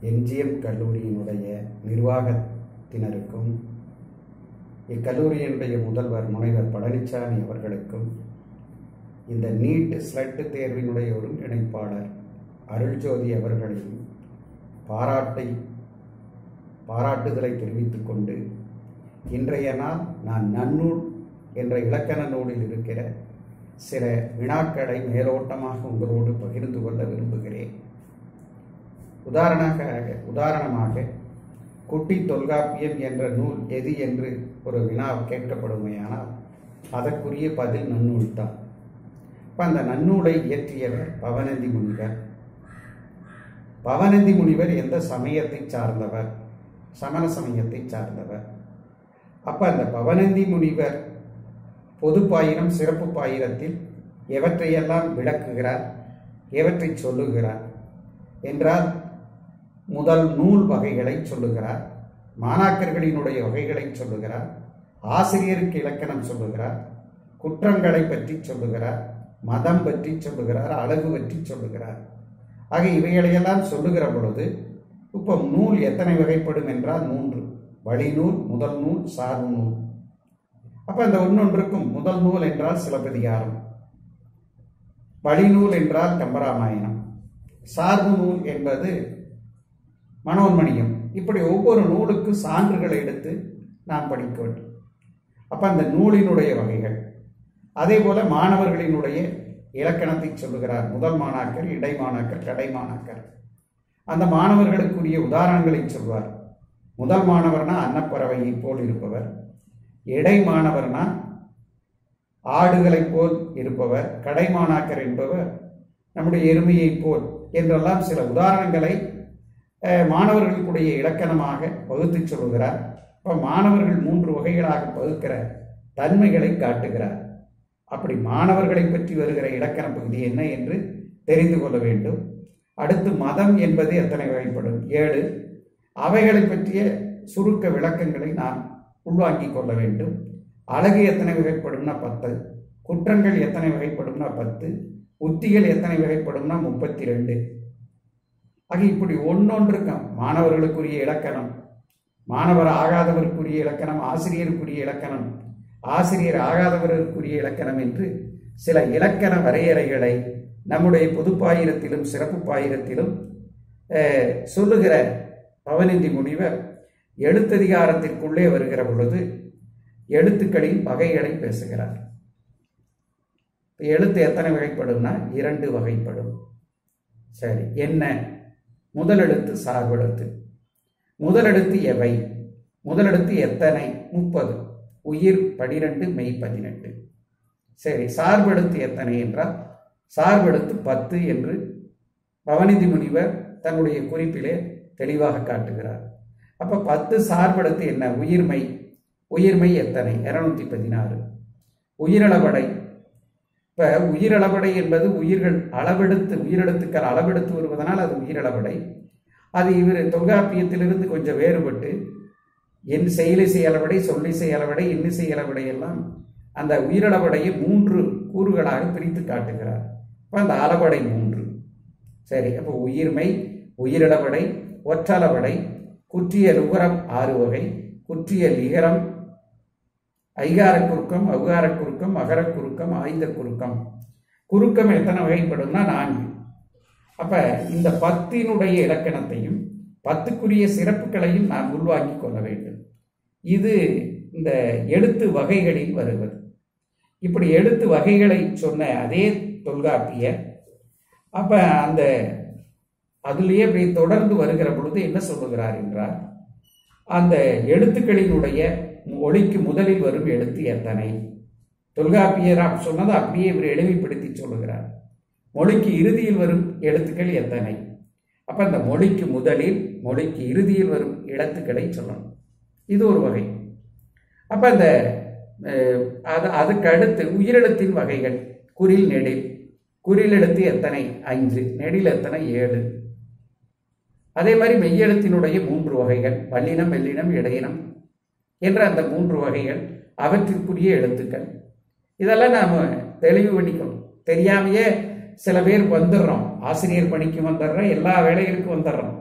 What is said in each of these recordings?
MGM கல்லூரியினுடைய நிர்வாகத்தினருக்கும் இக்கல்லூரியினுடைய முதல்வர் முனைவர் பழனிசாமி அவர்களுக்கும் இந்த நீட் ஸ்லட்டு தேர்வினுடைய ஒருங்கிணைப்பாளர் அருள்ஜோதி அவர்களையும் பாராட்டை பாராட்டுதலை தெரிவித்துக் கொண்டு இன்றைய நாள் நான் நன்னூல் என்ற இலக்கண நூலில் இருக்கிற சில வினாக்களை மேலோட்டமாக உங்களோடு பகிர்ந்து கொள்ள விரும்புகிறேன் உதாரணமாக உதாரணமாக குட்டி தொல்காப்பியம் என்ற நூல் எது என்று ஒரு வினா கேட்கப்படுமையானால் அதற்குரிய பதில் நன்னூல் தான் இப்போ அந்த நன்னூலை இயற்றியவர் பவனந்தி முனிவர் பவனந்தி முனிவர் எந்த சமயத்தை சார்ந்தவர் சமண சமயத்தை சார்ந்தவர் அப்போ அந்த பவனந்தி முனிவர் பொது பாயிரம் சிறப்பு பாயிரத்தில் எவற்றையெல்லாம் விளக்குகிறார் எவற்றை சொல்லுகிறார் என்றால் முதல் நூல் வகைகளை சொல்லுகிறார் மாணாக்கர்களினுடைய வகைகளை சொல்லுகிறார் ஆசிரியருக்கு இலக்கணம் சொல்லுகிறார் குற்றங்களை பற்றி சொல்லுகிறார் மதம் பற்றி சொல்லுகிறார் அழகு பற்றி சொல்லுகிறார் ஆக இவைகளையெல்லாம் சொல்லுகிற பொழுது இப்போ நூல் எத்தனை வகைப்படும் என்றால் மூன்று வழிநூல் முதல் நூல் சார்பு நூல் அப்ப அந்த ஒன்னொன்றுக்கும் முதல் நூல் என்றால் சிலப்பதிகாரம் வழிநூல் என்றால் கம்பராமாயணம் சார்பு நூல் என்பது மனோன்மணியம் இப்படி ஒவ்வொரு நூலுக்கு சான்றுகளை எடுத்து நாம் படிக்க வேண்டும் அப்ப அந்த நூலினுடைய வகைகள் அதே போல மாணவர்களினுடைய இலக்கணத்தை சொல்லுகிறார் முதல் மாணாக்கர் இடை மாணாக்கர் கடை மாணாக்கர் அந்த மாணவர்களுக்குரிய உதாரணங்களை சொல்வார் முதல் மாணவர்னா அன்னப்பறவையை போல் இருப்பவர் இடை மாணவர்னா ஆடுகளைப் போல் இருப்பவர் கடை மாணாக்கர் என்பவர் நம்முடைய எருமையைப் போல் என்றெல்லாம் சில உதாரணங்களை மாணவர்களுக்குடைய இலக்கணமாக வகுத்து சொல்லுகிறார் இப்போ மாணவர்கள் மூன்று வகைகளாக பகுக்கிற தன்மைகளை காட்டுகிறார் அப்படி மாணவர்களை பற்றி வருகிற இலக்கண பகுதி என்ன என்று தெரிந்து கொள்ள வேண்டும் அடுத்து மதம் என்பது எத்தனை வகைப்படும் ஏழு அவைகளை பற்றிய சுருக்க விளக்கங்களை நாம் உள்வாங்கிக் கொள்ள வேண்டும் அழகு எத்தனை வகைப்படும்னா பத்து குற்றங்கள் எத்தனை வகைப்படும்னா பத்து உத்திகள் எத்தனை வகைப்படும்னா முப்பத்தி ரெண்டு ஆக இப்படி ஒன்னொன்றுக்கும் மாணவர்களுக்குரிய இலக்கணம் மாணவர் ஆகாதவருக்குரிய இலக்கணம் ஆசிரியருக்குரிய இலக்கணம் ஆசிரியர் ஆகாதவருக்குரிய இலக்கணம் என்று சில இலக்கண வரையறைகளை நம்முடைய பொதுப்பாயிரத்திலும் சிறப்பு பாயிரத்திலும் சொல்லுகிற பவனிந்தி முனிவர் எழுத்ததிகாரத்திற்குள்ளே வருகிற பொழுது எழுத்துக்களின் வகைகளை பேசுகிறார் எழுத்து எத்தனை வகைப்படும்னா இரண்டு வகைப்படும் சரி என்ன முதலெழுத்து சார்பெழுத்து முதலெழுத்து எவை முதலெழுத்து எத்தனை முப்பது உயிர் பனிரெண்டு மெய் பதினெட்டு சரி சார்பெழுத்து எத்தனை என்றால் சார்பெழுத்து பத்து என்று பவனிதி முனிவர் தன்னுடைய குறிப்பிலே தெளிவாக காட்டுகிறார் அப்ப பத்து சார்பெழுத்து என்ன உயிர்மை உயிர்மை எத்தனை இருநூத்தி பதினாறு உயிரளவடை இப்ப உயிரளவடை என்பது உயிர்கள் அளவெடுத்து உயிரெழுத்துக்கள் அளவெடுத்து வருவதனால் அது உயிரளவடை அது இவர் தொல்காப்பியத்திலிருந்து கொஞ்சம் வேறுபட்டு என் செயலிசை அளவடை சொல்லிசை அளவடை இன்னிசை அளவடை எல்லாம் அந்த உயிரளவடையை மூன்று கூறுகளாக பிரித்து காட்டுகிறார் இப்போ அந்த அளவடை மூன்று சரி அப்போ உயிர்மை உயிரிழவடை ஒற்றளவடை குற்றியல் உகரம் ஆறு வகை குற்றியல் இகரம் ஐகார குறுக்கம் அவுகார குறுக்கம் அகர குறுக்கம் ஆயுத குறுக்கம் குறுக்கம் எத்தனை வகைப்படும்னா நான்கு அப்ப இந்த பத்தினுடைய இலக்கணத்தையும் பத்துக்குரிய சிறப்புகளையும் நாம் உள்வாங்கிக் கொள்ள வேண்டும் இது இந்த எழுத்து வகைகளில் வருவது இப்படி எழுத்து வகைகளை சொன்ன அதே தொல்காப்பியர் அப்ப அந்த அதுலேயே அப்படி தொடர்ந்து வருகிற பொழுது என்ன சொல்லுகிறார் என்றால் அந்த எழுத்துக்களினுடைய ஒளிக்கு முதலில் வரும் எழுத்து எத்தனை தொல்காப்பியர் சொன்னதை அப்படியே இவர் எளிமைப்படுத்தி சொல்லுகிறார் மொழிக்கு இறுதியில் வரும் எழுத்துக்கள் எத்தனை அப்ப அந்த மொழிக்கு முதலில் மொழிக்கு இறுதியில் வரும் எழுத்துக்களை சொல்லணும் இது ஒரு வகை அப்ப அந்த அது அதுக்கு அடுத்து உயிரெழுத்தின் வகைகள் குறில் நெடில் குறில் எழுத்து எத்தனை ஐந்து நெடில் எத்தனை ஏழு அதே மாதிரி மெய்யெழுத்தினுடைய மூன்று வகைகள் வல்லினம் மெல்லினம் இடையினம் என்ற அந்த மூன்று வகைகள் அவற்றிற்குரிய எழுத்துக்கள் இதெல்லாம் நாம் தெளிவு பண்ணிக்கணும் தெரியாமையே சில பேர் வந்துடுறோம் ஆசிரியர் பணிக்கு வந்துடுறோம் எல்லா வேலைகளுக்கும் வந்துடுறோம்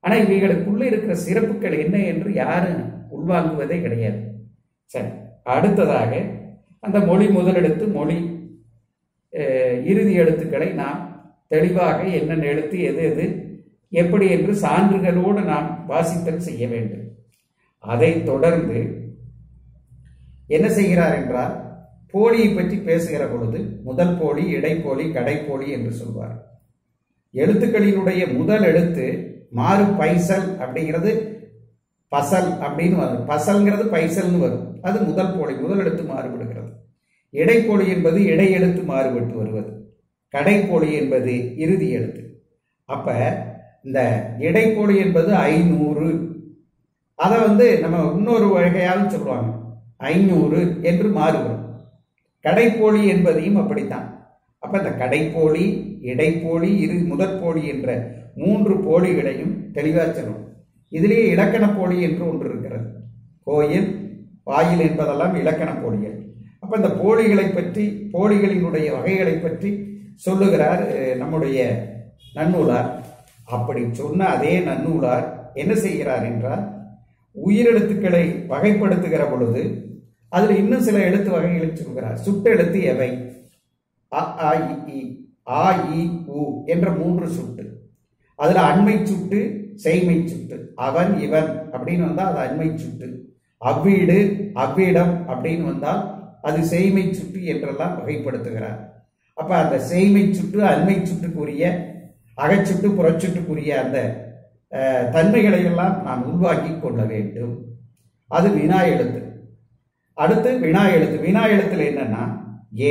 ஆனா இவைகளுக்குள்ள இருக்கிற சிறப்புகள் என்ன என்று யாரும் உள்வாங்குவதே கிடையாது சரி அடுத்ததாக அந்த மொழி முதலெழுத்து மொழி அஹ், இறுதி எழுத்துக்களை நாம் தெளிவாக என்னென்ன எழுத்து எது எது எப்படி என்று சான்றுகளோடு நாம் வாசித்தல் செய்ய வேண்டும் அதைத் தொடர்ந்து என்ன செய்கிறார் என்றால் போலியை பற்றி பேசுகிற பொழுது முதல் போலி இடைப்போலி கடைப்போலி என்று சொல்வார் எழுத்துக்களினுடைய முதல் எழுத்து மாறு பைசல் அப்படிங்கிறது பசல் அப்படின்னு வரும் பசல்ங்கிறது பைசல்னு வரும் அது முதல் போலி முதல் எழுத்து மாறுபடுகிறது இடைப்போலி என்பது இடை எழுத்து மாறுபட்டு வருவது கடைப்போலி என்பது இறுதி எழுத்து அப்ப இந்த இடைப்போலி என்பது ஐநூறு அதை வந்து நம்ம இன்னொரு வகையாலும் சொல்லுவாங்க ஐநூறு என்று மாறுபடும் கடைப்போலி என்பதையும் அப்படித்தான் அப்ப இந்த கடைப்போலி இடைப்போலி இரு முதற்போலி என்ற மூன்று போலிகளையும் தெளிவாக சொல்லணும் இதிலேயே இலக்கண போலி என்று ஒன்று இருக்கிறது கோயில் வாயில் என்பதெல்லாம் இலக்கண போலிகள் அப்ப இந்த போலிகளை பற்றி போலிகளினுடைய வகைகளை பற்றி சொல்லுகிறார் அஹ், நம்முடைய நன்னூலார் அப்படி சொன்ன அதே நன்னூலார் என்ன செய்கிறார் என்றால் உயிரெழுத்துக்களை வகைப்படுத்துகிற பொழுது அதில் இன்னும் சில எழுத்து வகைகளை சொல்கிறார் சுட்டெழுத்து எவை அ ஆ இ ஈ, ஆ இ உ என்ற மூன்று சுட்டு அதுல அண்மை சுட்டு செய்மை சுட்டு அவன் இவன் அப்படின்னு வந்தா அது அண்மை சுட்டு அவ்வீடு அவ்விடம் அப்படின்னு வந்தால் அது செய்மை சுட்டு என்றெல்லாம் வகைப்படுத்துகிறார் அப்ப அந்த செய்மை சுட்டு அண்மை சுட்டுக்குரிய அகச்சுட்டு புறச்சுட்டுக்குரிய அந்த அஹ், தன்மைகளை எல்லாம் நாம் உள்வாங்கி கொள்ள வேண்டும் அது வினா எழுத்து அடுத்து வினா எழுத்து வினா எழுத்துல என்னன்னா ஏ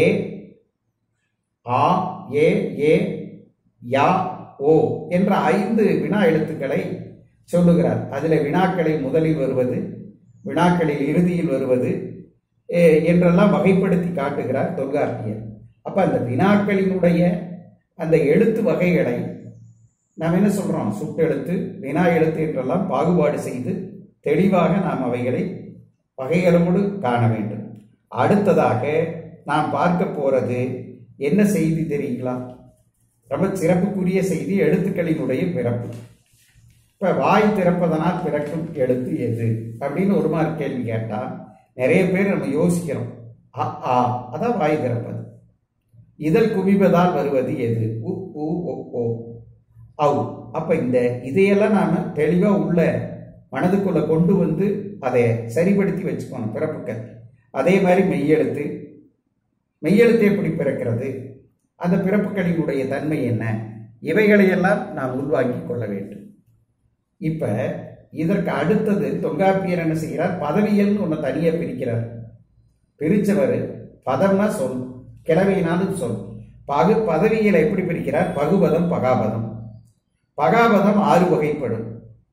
ஆ ஏ ஏ யா ஓ என்ற ஐந்து வினா எழுத்துக்களை சொல்லுகிறார் அதில் வினாக்களில் முதலில் வருவது வினாக்களில் இறுதியில் வருவது எ, என்றெல்லாம் வகைப்படுத்தி காட்டுகிறார் தொல்காப்பியர் அப்ப அந்த வினாக்களினுடைய அந்த எழுத்து வகைகளை நாம் என்ன சொல்றோம் சுட்டெழுத்து வினா எழுத்து என்றெல்லாம் பாகுபாடு செய்து தெளிவாக நாம் அவைகளை வகைகளோடு காண வேண்டும் அடுத்ததாக நாம் பார்க்க போறது என்ன செய்தி தெரியுங்களா ரொம்ப சிறப்புக்குரிய செய்தி எழுத்துக்களினுடைய பிறப்பு இப்ப வாய் திறப்பதனால் பிறக்கும் எழுத்து எது அப்படின்னு ஒரு மாதிரி கேள்வி கேட்டா நிறைய பேர் நம்ம யோசிக்கிறோம் அ ஆ அதான் வாய் திறப்பது இதழ் குவிவதால் வருவது எது உ உ ஒ ஓ அவ் அப்ப இந்த இதையெல்லாம் நாம தெளிவா உள்ள மனதுக்குள்ள கொண்டு வந்து அதை சரிப்படுத்தி வச்சுக்கணும் பிறப்புக்கள் அதே மாதிரி மெய்யெழுத்து மெய்யெழுத்து எப்படி பிறக்கிறது அந்த பிறப்புகளினுடைய தன்மை என்ன இவைகளையெல்லாம் நாம் உள்வாங்கிக் கொள்ள வேண்டும் இப்ப இதற்கு அடுத்தது தொல்காப்பியர் என்ன செய்கிறார் பதவியல்னு ஒன்று தனியா பிரிக்கிறார் பிரிச்சவர் பதம்னா சொல் கிளவியினாலும் சொல் பகு பதவியியலை எப்படி பிரிக்கிறார் பகுபதம் பகாபதம் பகாபதம் ஆறு வகைப்படும்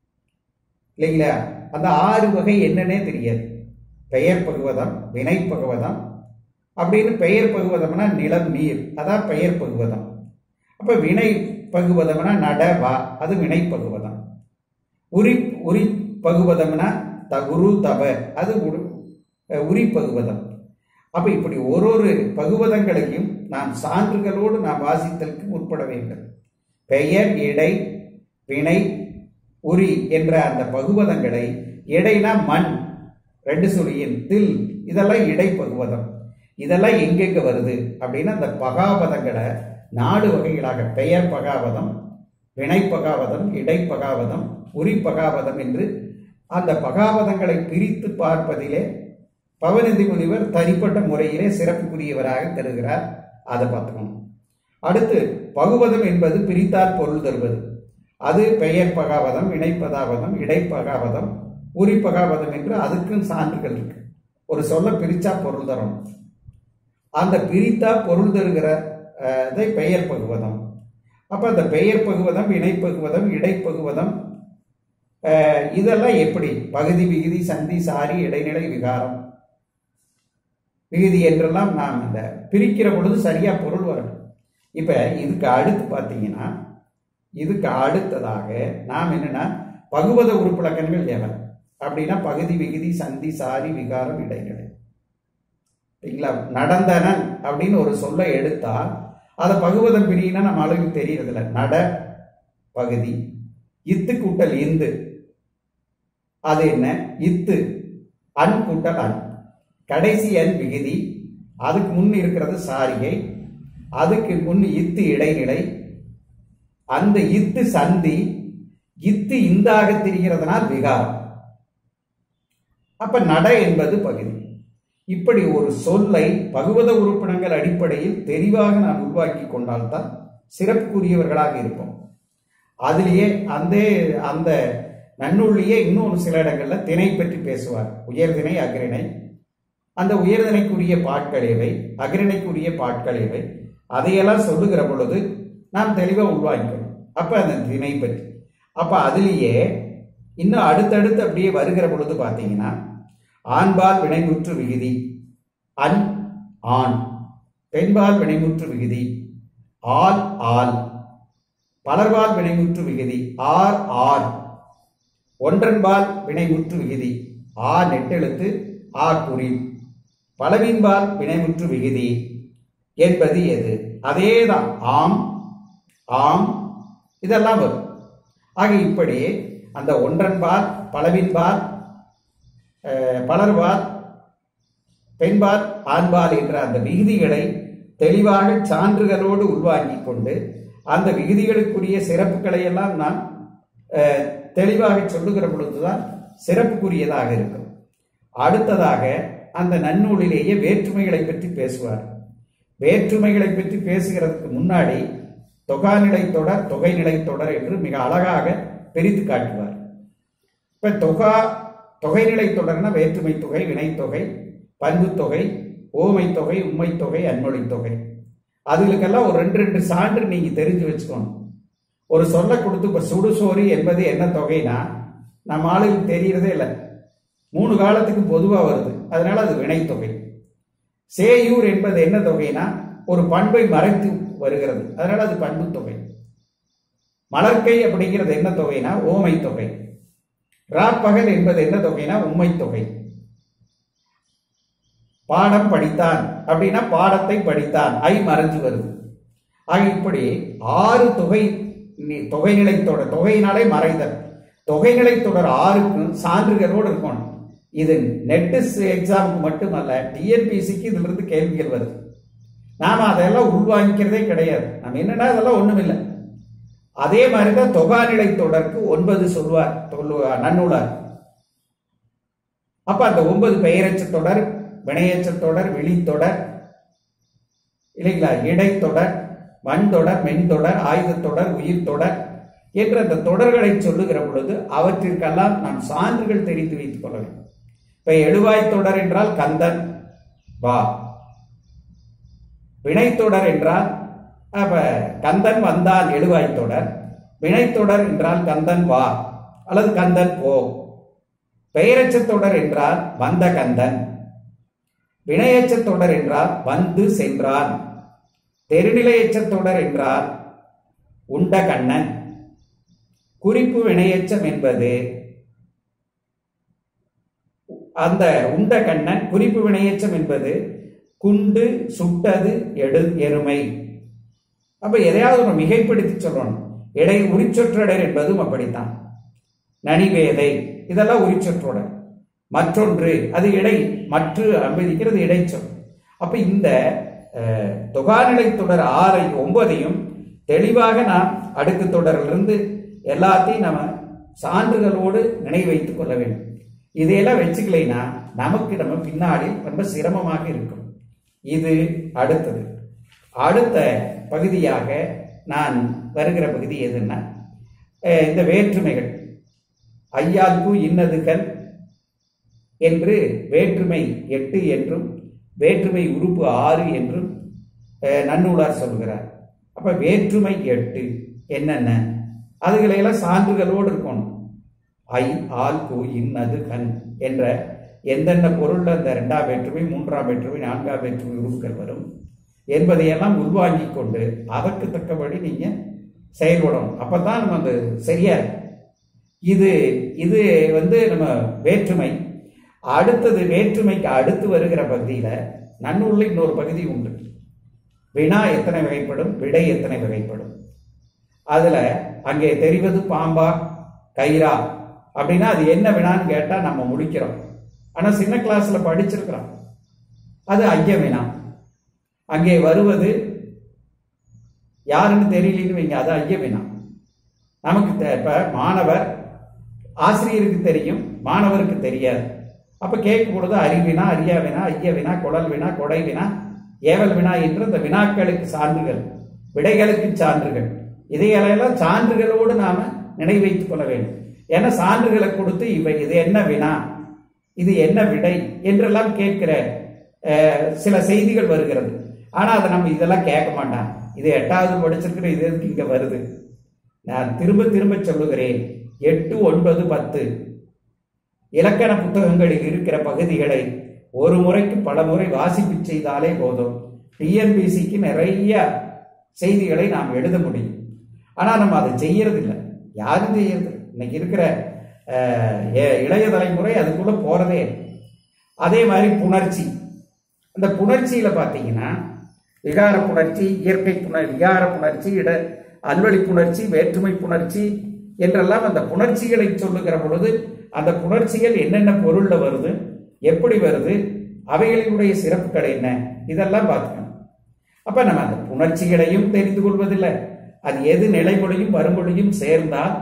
இல்லைங்களா அந்த ஆறு வகை என்னன்னே தெரியாது பெயர் பகுவதம் வினை பகுவதம் அப்படின்னு பெயர் பகுவதம்னா நிலம் நீர் அதான் பெயர் பகுவதம் அப்ப வினை பகுவதம்னா நட வா அது வினை பகுவதம் உரி உரி பகுவதம்னா தகுரு தவ அது உரு- அஹ் உரி பகுவதம் அப்ப இப்படி ஒரு ஒரு பகுவதங்களையும் நாம் சான்றுகளோடு நாம் வாசித்தலுக்கு முற்பட வேண்டும் பெயர் இடை வினை உரி என்ற அந்த பகுவதங்களை இடைனா மண் ரெண்டு சுழியின் தில் இதெல்லாம் இடை பகுவதம் இதெல்லாம் எங்கெங்க வருது அப்படின்னா அந்த பகாபதங்களை நாலு வகைகளாக பெயர் பகாவதம் வினை பகாவதம் இடை பகாவதம் உரி பகாவதம் என்று அந்த பகாவதங்களை பிரித்து பார்ப்பதிலே பவனிதி முனிவர் தனிப்பட்ட முறையிலே சிறப்புக்குரியவராக தருகிறார் அதை பார்த்துக்கணும் அடுத்து பகுவதம் என்பது பிரித்தார் பொருள் தருவது அது பெயர் பகாவதம் இணைப்பதாவதம் இடைப்பகாவதம் உரிப்பகாவதம் என்று அதுக்கும் சான்றுகள் இருக்கு ஒரு சொல்ல பிரிச்சா பொருள் தரணும் அந்த பிரித்தா பொருள் தருகிற அஹ், இதை பெயர் பகுவதம் அப்ப அந்த பெயர் பகுவதம் இணைப்பகுவதம் இடைப்பகுவதம் அஹ், இதெல்லாம் எப்படி பகுதி விகுதி சந்தி சாரி இடைநிலை விகாரம் விகுதி என்றெல்லாம் நாம் இந்த பிரிக்கிற பொழுது சரியா பொருள் வரணும் இப்ப இதுக்கு அடுத்து பார்த்தீங்கன்னா இதுக்கு அடுத்ததாக நாம் என்னன்னா பகுவத உறுப்பிலக்கணங்கள் எவை அப்படின்னா பகுதி விகுதி சந்தி சாரி விகாரம் இடைநிலை சரிங்களா நடந்தனன் அப்படின்னு ஒரு சொல்லை எடுத்தா அதை பகுவதம் பிரியினா நம்ம அளவுக்கு தெரியறதில்ல நட பகுதி இத்து கூட்டல் இந்து அது என்ன இத்து அன் கூட்டல் அன் கடைசி அன் விகுதி அதுக்கு முன் இருக்கிறது சாரிகை அதுக்கு முன் இத்து இடைநிலை அந்த இத்து சந்தி இத்து இந்தாக திரிகிறதுனால் விகாரம் அப்ப நட என்பது பகுதி இப்படி ஒரு சொல்லை பகுவத உறுப்பினங்கள் அடிப்படையில் தெளிவாக நாம் உருவாக்கி கொண்டால்தான் சிறப்புக்குரியவர்களாக இருப்போம் அதிலேயே அந்த அந்த நன்னூல்லையே இன்னும் சில இடங்கள்ல திணை பற்றி பேசுவார் உயர்திணை அகிரிணை அந்த உயர்திணைக்குரிய பாட்கள் எவை அகிரிணைக்குரிய பாட்கள் எவை அதையெல்லாம் சொல்லுகிற பொழுது நாம் தெளிவாக உள்வாங்கிக்கணும் அப்ப அந்த திணை பற்றி அப்ப அதுலேயே இன்னும் அடுத்தடுத்து அப்படியே வருகிற பொழுது பார்த்தீங்கன்னா ஆண்பால் வினைமுற்று விகுதி அன் ஆண் பெண்பால் வினைமுற்று விகுதி ஆல் ஆல் பலர்பால் வினைமுற்று விகுதி ஆர் ஆர் ஒன்றன்பால் வினைமுற்று விகுதி ஆ நெட்டெழுத்து ஆர் குறி பலவின்பால் வினைமுற்று விகுதி என்பது எது அதேதான் ஆம் ஆம் இதெல்லாம் வரும் ஆக இப்படி அந்த ஒன்றன்பால் பலவின்பால் பலர்பால் பெண்பால் ஆண்பால் என்ற அந்த விகுதிகளை தெளிவாக சான்றுகளோடு உள்வாங்கிக் கொண்டு அந்த விகுதிகளுக்குரிய சிறப்புகளை எல்லாம் நாம் தெளிவாக சொல்லுகிற பொழுதுதான் சிறப்புக்குரியதாக இருக்கும் அடுத்ததாக அந்த நன்னூலிலேயே வேற்றுமைகளை பற்றி பேசுவார் வேற்றுமைகளை பற்றி பேசுகிறதுக்கு முன்னாடி தொகாநிலை தொடர் தொகைநிலை தொடர் என்று மிக அழகாக பிரித்து காட்டுவார் இப்ப தொகா தொகைநிலை தொடர்னா வேற்றுமை தொகை வினைத்தொகை பண்பு தொகை ஓமை தொகை உண்மை தொகை அன்மொழி தொகை அதுகளுக்கெல்லாம் ஒரு ரெண்டு ரெண்டு சான்று நீங்க தெரிஞ்சு வச்சுக்கணும் ஒரு சொல்ல கொடுத்து இப்ப சுடுசோறு என்பது என்ன தொகைனா நம்ம ஆளுக்கு தெரியறதே இல்லை மூணு காலத்துக்கு பொதுவாக வருது அதனால அது வினைத்தொகை சேயூர் என்பது என்ன தொகைனா ஒரு பண்பை மறைத்து வருகிறது அதனால அது பண்பு தொகை மலர்க்கை அப்படிங்கிறது என்ன தொகைனா ஓமை தொகை ராப்பகல் என்பது என்ன தொகைனா உண்மை தொகை பாடம் படித்தான் அப்படின்னா பாடத்தை படித்தான் ஐ மறைஞ்சு வருது ஆக இப்படி ஆறு தொகை தொகைநிலை தொடர் தொகையினாலே மறைதல் தொகைநிலை தொடர் ஆறுக்கும் சான்றுகளோடு இருக்கணும் இது நெட்டு எக்ஸாமுக்கு மட்டுமல்ல டிஎன்பிசிக்கு இதுல இருந்து கேள்விகள் வருது நாம அதெல்லாம் உள்வாங்கிக்கிறதே கிடையாது நம்ம என்னன்னா அதெல்லாம் ஒண்ணுமில்லை அதே மாதிரிதான் தொகாநிலை தொடருக்கு ஒன்பது சொல்வார் சொல்லுவார் நன்னூலார் அப்ப அந்த ஒன்பது பெயரச்ச தொடர் வினையச்ச தொடர் விழித்தொடர் இல்லைங்களா இடைத்தொடர் வன்தொடர் மென்தொடர் ஆயுதத்தொடர் உயிர்த்தொடர் என்ற அந்த தொடர்களை சொல்லுகிற பொழுது அவற்றிற்கெல்லாம் நாம் சான்றுகள் தெரிந்து வைத்துக் கொள்ள வேண்டும் இப்ப எழுவாய் தொடர் என்றால் கந்தன் வா வினைத்தொடர் என்றால் அப்ப கந்தன் வந்தால் எழுவாய் தொடர் வினைத்தொடர் என்றால் கந்தன் வா அல்லது கந்தன் போ பெயரச்ச தொடர் என்றால் வந்த கந்தன் வினையச்ச தொடர் என்றால் வந்து சென்றான் தெருநிலையச்ச தொடர் என்றால் உண்ட கண்ணன் குறிப்பு வினையச்சம் என்பது அந்த உண்ட கண்ணன் குறிப்பு வினையச்சம் என்பது குண்டு சுட்டது எடு எருமை அப்ப எதையாவது ஒரு மிகைப்படுத்தி சொல்லணும் இடை உரிச்சொற்றடர் என்பதும் அப்படித்தான் நனிவேதை இதெல்லாம் உரிச்சொற்றொடர் மற்றொன்று அது இடை மற்ற அனுமதிக்கிறது இடைச்சொல் அப்ப இந்த தொகாநிலை தொடர் ஆறை ஒன்பதையும் தெளிவாக நாம் அடுக்கு தொடரிலிருந்து எல்லாத்தையும் நம்ம சான்றுகளோடு நினைவு வைத்துக் கொள்ள வேண்டும் இதையெல்லாம் வச்சுக்கலைன்னா நமக்கு நம்ம பின்னாடி ரொம்ப சிரமமாக இருக்கும் இது அடுத்தது அடுத்த பகுதியாக நான் வருகிற பகுதி எதுன்னா இந்த வேற்றுமைகள் ஐயாக்கு இன்னதுகள் என்று வேற்றுமை எட்டு என்றும் வேற்றுமை உறுப்பு ஆறு என்றும் நன்னூலார் சொல்கிறார் அப்ப வேற்றுமை எட்டு என்னென்ன அதுகளையெல்லாம் சான்றுகளோடு இருக்கணும் ஐ ஆல் கு இன்னது கண் என்ற எந்தெந்த பொருள்ல அந்த ரெண்டாம் வேற்றுமை மூன்றாம் வேற்றுமை நான்காம் வேற்றுமை உறுப்புகள் வரும் என்பதையெல்லாம் உள்வாங்கி கொண்டு அதற்கு தக்கபடி நீங்க செயல்படணும் அப்பதான் நம்ம அந்த சரியா இது இது வந்து நம்ம வேற்றுமை அடுத்தது வேற்றுமைக்கு அடுத்து வருகிற பகுதியில நன்னூல்ல இன்னொரு பகுதி உண்டு வினா எத்தனை வகைப்படும் விடை எத்தனை வகைப்படும் அதுல அங்கே தெரிவது பாம்பா கயிறா அப்படின்னா அது என்ன வினான்னு கேட்டா நம்ம முடிக்கிறோம் ஆனா சின்ன கிளாஸ்ல படிச்சிருக்கிறோம் அது ஐய வினா அங்கே வருவது யாருன்னு தெரியலன்னு வைங்க அது ஐய வினா நமக்கு தெ- இப்ப மாணவர் ஆசிரியருக்கு தெரியும் மாணவருக்கு தெரியாது அப்ப கேட்கும் பொழுது அறிவினா அறியா வினா ஐய வினா குழல் வினா கொடை வினா ஏவல் வினா என்று இந்த வினாக்களுக்கு சான்றுகள் விடைகளுக்கு சான்றுகள் இதையெல்லாம் சான்றுகளோடு நாம நினைவு வைத்துக் கொள்ள வேண்டும் ஏன்னா சான்றுகளை கொடுத்து இவை இது என்ன வினா இது என்ன விடை என்றெல்லாம் கேட்கிற அஹ், சில செய்திகள் வருகிறது ஆனா அதை நம்ம இதெல்லாம் கேட்க மாட்டான் இது எட்டாவது படிச்சிருக்கிற இது எதுக்கு இங்க வருது நான் திரும்ப திரும்ப சொல்லுகிறேன் எட்டு ஒன்பது பத்து இலக்கண புத்தகங்களில் இருக்கிற பகுதிகளை ஒரு முறைக்கு பல முறை வாசிப்பு செய்தாலே போதும் டிஎன்பிசிக்கு நிறைய செய்திகளை நாம் எழுத முடியும் ஆனா நம்ம அதை செய்யறது இல்லை யாரும் செய்யறது இன்னைக்கு இருக்கிற அஹ், எ- இளைய தலைமுறை அதுக்குள்ள போறதே இல்லை. அதே மாதிரி புணர்ச்சி அந்த புணர்ச்சியில பாத்தீங்கன்னா விகார புணர்ச்சி இயற்கை புணர் விகார புணர்ச்சி இட அல்வழி புணர்ச்சி வேற்றுமை புணர்ச்சி என்றெல்லாம் அந்த புணர்ச்சிகளை சொல்லுகிற பொழுது அந்த புணர்ச்சிகள் என்னென்ன பொருள்ல வருது எப்படி வருது அவைகளினுடைய சிறப்புகள் என்ன இதெல்லாம் பார்த்துக்கணும் அப்ப நம்ம அந்த புணர்ச்சிகளையும் தெரிந்து கொள்வதில்லை அது எது நிலைமொழியும் வருமொழியும் சேர்ந்தால்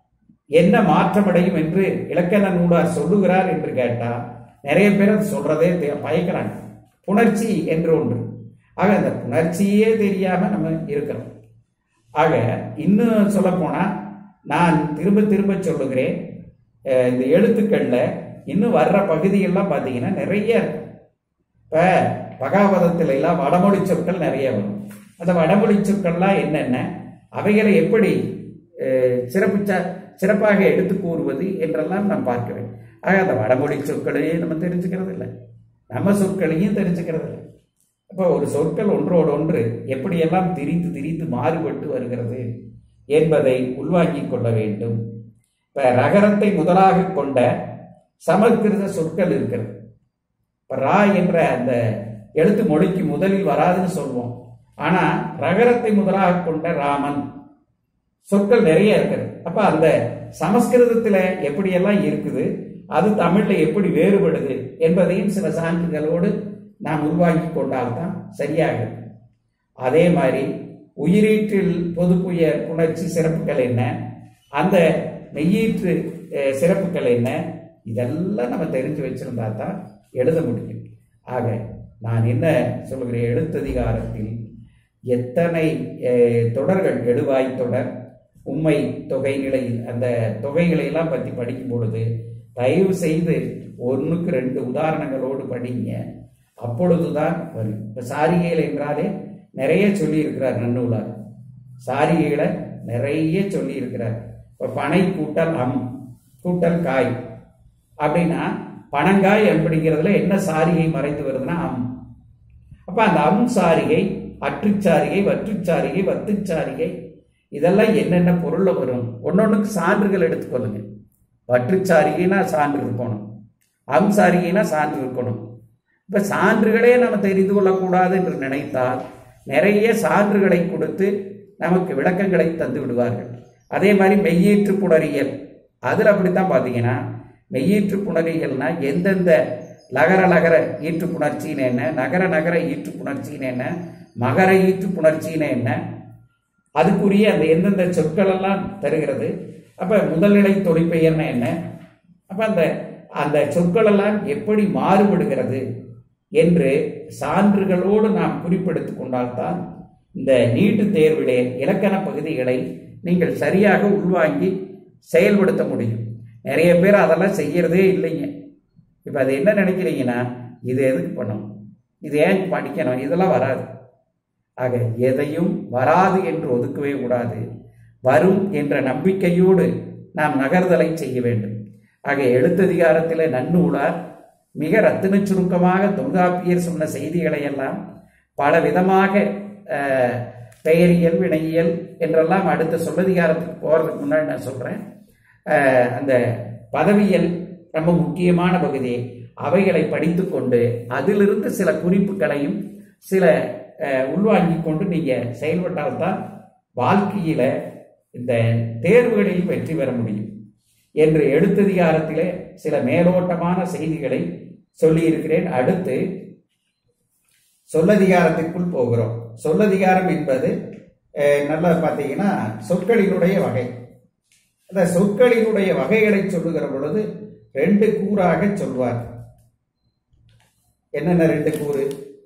என்ன மாற்றமடையும் என்று இலக்கண நூலார் சொல்லுகிறார் என்று கேட்டா நிறைய பேர் அது சொல்றதே தெ- பயக்கிறாங்க புணர்ச்சி என்று ஒன்று ஆக அந்த புணர்ச்சியே தெரியாம நம்ம இருக்கிறோம் ஆக இன்னும் சொல்ல போனா நான் திரும்ப திரும்ப சொல்லுகிறேன் அஹ் இந்த எழுத்துக்கள்ல இன்னும் வர்ற பகுதியெல்லாம் பார்த்தீங்கன்னா நிறைய இருக்கு இப்ப பகாவதத்துல எல்லாம் வடமொழி சொற்கள் நிறைய வரும் அந்த வடமொழி சொற்கள்லாம் என்னென்ன அவைகளை எப்படி அஹ், சிறப்பு சிறப்பாக எடுத்து கூறுவது என்றெல்லாம் நாம் பார்க்க வேண்டும் ஆக அந்த வடமொழி சொற்களையும் நம்ம தெரிஞ்சுக்கிறது இல்லை நம்ம சொற்களையும் தெரிஞ்சுக்கிறது இல்லை அப்போ ஒரு சொற்கள் ஒன்றோடு ஒன்று எப்படியெல்லாம் திரிந்து திரிந்து மாறுபட்டு வருகிறது என்பதை உள்வாங்கிக் கொள்ள வேண்டும் இப்ப ரகரத்தை முதலாக கொண்ட சமஸ்கிருத சொற்கள் இருக்கிறது இப்ப ரா என்ற அந்த எழுத்து மொழிக்கு முதலில் வராதுன்னு சொல்வோம் ஆனா ரகரத்தை முதலாக கொண்ட ராமன் சொற்கள் நிறைய இருக்கிறது அப்ப அந்த சமஸ்கிருதத்துல எப்படியெல்லாம் இருக்குது அது தமிழ்ல எப்படி வேறுபடுது என்பதையும் சில சான்றுகளோடு நாம் உருவாக்கி கொண்டால்தான் சரியாக இருக்கும். அதே மாதிரி உயிரீற்றில் பொதுப்புய புணர்ச்சி சிறப்புகள் என்ன அந்த மெய்யீற்று அஹ், சிறப்புகள் என்ன இதெல்லாம் நம்ம தெரிஞ்சு வச்சிருந்தா தான் எழுத முடியும் ஆக நான் என்ன சொல்லுகிறேன் எழுத்ததிகாரத்தில் எத்தனை அஹ், தொடர்கள் எழுவாய் தொடர் உண்மை தொகை நிலையில் அந்த தொகைகளை எல்லாம் பற்றி படிக்கும் பொழுது தயவு செய்து ஒன்றுக்கு ரெண்டு உதாரணங்களோடு படிங்க அப்பொழுதுதான் வரும் இப்போ சாரிகைகள் என்றாலே நிறைய சொல்லி இருக்கிறார் நன்னூலார் சாரிகைகளை நிறைய சொல்லி இருக்கிறார் இப்போ பனை கூட்டல் அம் கூட்டல் காய் அப்படின்னா பனங்காய் அப்படிங்கிறதுல என்ன சாரிகை மறைந்து வருதுன்னா அம் அப்ப அந்த அம் சாரிகை அற்றுச்சாரிகை வற்றுச்சாரிகை வத்துச்சாரிகை இதெல்லாம் என்னென்ன பொருள்ல வரும் ஒன்னொன்னுக்கு சான்றுகள் எடுத்துக்கொள்ளுங்க வற்றுச்சாரிகைனா சான்று இருக்கணும் அம் சாரிகைனா சான்று இருக்கணும் இப்ப சான்றுகளே நம்ம தெரிந்து கொள்ளக்கூடாது என்று நினைத்தால் நிறைய சான்றுகளை கொடுத்து நமக்கு விளக்கங்களை தந்து விடுவார்கள் அதே மாதிரி மெய்யீற்று புணரியல் அதில் அப்படித்தான் பார்த்தீங்கன்னா மெய்யீற்று புணரியல்னா எந்தெந்த லகர லகர ஈற்று புணர்ச்சின்னு என்ன நகர நகர ஈற்று புணர்ச்சின்னு என்ன மகர ஈற்று புணர்ச்சின்னு என்ன அதுக்குரிய அந்த எந்தெந்த சொற்கள் எல்லாம் தருகிறது அப்ப முதல்நிலை தொழிற்பெயர்னா என்ன அப்ப அந்த அந்த சொற்கள் எல்லாம் எப்படி மாறுபடுகிறது என்று சான்றுகளோடு நாம் குறிப்பெடுத்துக் கொண்டால்தான் இந்த நீட்டு தேர்விலே இலக்கண பகுதிகளை நீங்கள் சரியாக உள்வாங்கி செயல்படுத்த முடியும் நிறைய பேர் அதெல்லாம் செய்யறதே இல்லைங்க இப்போ அது என்ன நினைக்கிறீங்கன்னா இது எதுக்கு பண்ணணும் இது ஏன் படிக்கணும் இதெல்லாம் வராது ஆக எதையும் வராது என்று ஒதுக்கவே கூடாது வரும் என்ற நம்பிக்கையோடு நாம் நகர்தலை செய்ய வேண்டும் ஆக எழுத்ததிகாரத்தில் நன்னூலார் மிக ரத்தின சுருக்கமாக தொல்காப்பியர் சொன்ன செய்திகளை எல்லாம் பல விதமாக அஹ், பெயரியல் வினையியல் என்றெல்லாம் அடுத்த சொல்லதிகாரத்துக்கு போகிறதுக்கு முன்னாடி நான் சொல்கிறேன் அந்த பதவியல் ரொம்ப முக்கியமான பகுதி அவைகளை படித்துக்கொண்டு அதிலிருந்து சில குறிப்புகளையும் சில அஹ், உள்வாங்கிக் கொண்டு நீங்கள் செயல்பட்டால்தான் வாழ்க்கையில் இந்த தேர்வுகளில் வெற்றி பெற முடியும் என்று எழுத்ததிகாரத்திலே சில மேலோட்டமான செய்திகளை சொல்லியிருக்கிறேன் அடுத்து சொல்லதிகாரத்திற்குள் போகிறோம் சொல்லதிகாரம் என்பது அஹ், நல்லா பார்த்தீங்கன்னா சொற்களினுடைய வகை அந்த சொற்களினுடைய வகைகளை சொல்லுகிற பொழுது ரெண்டு கூறாக சொல்வார் என்னென்ன ரெண்டு கூறு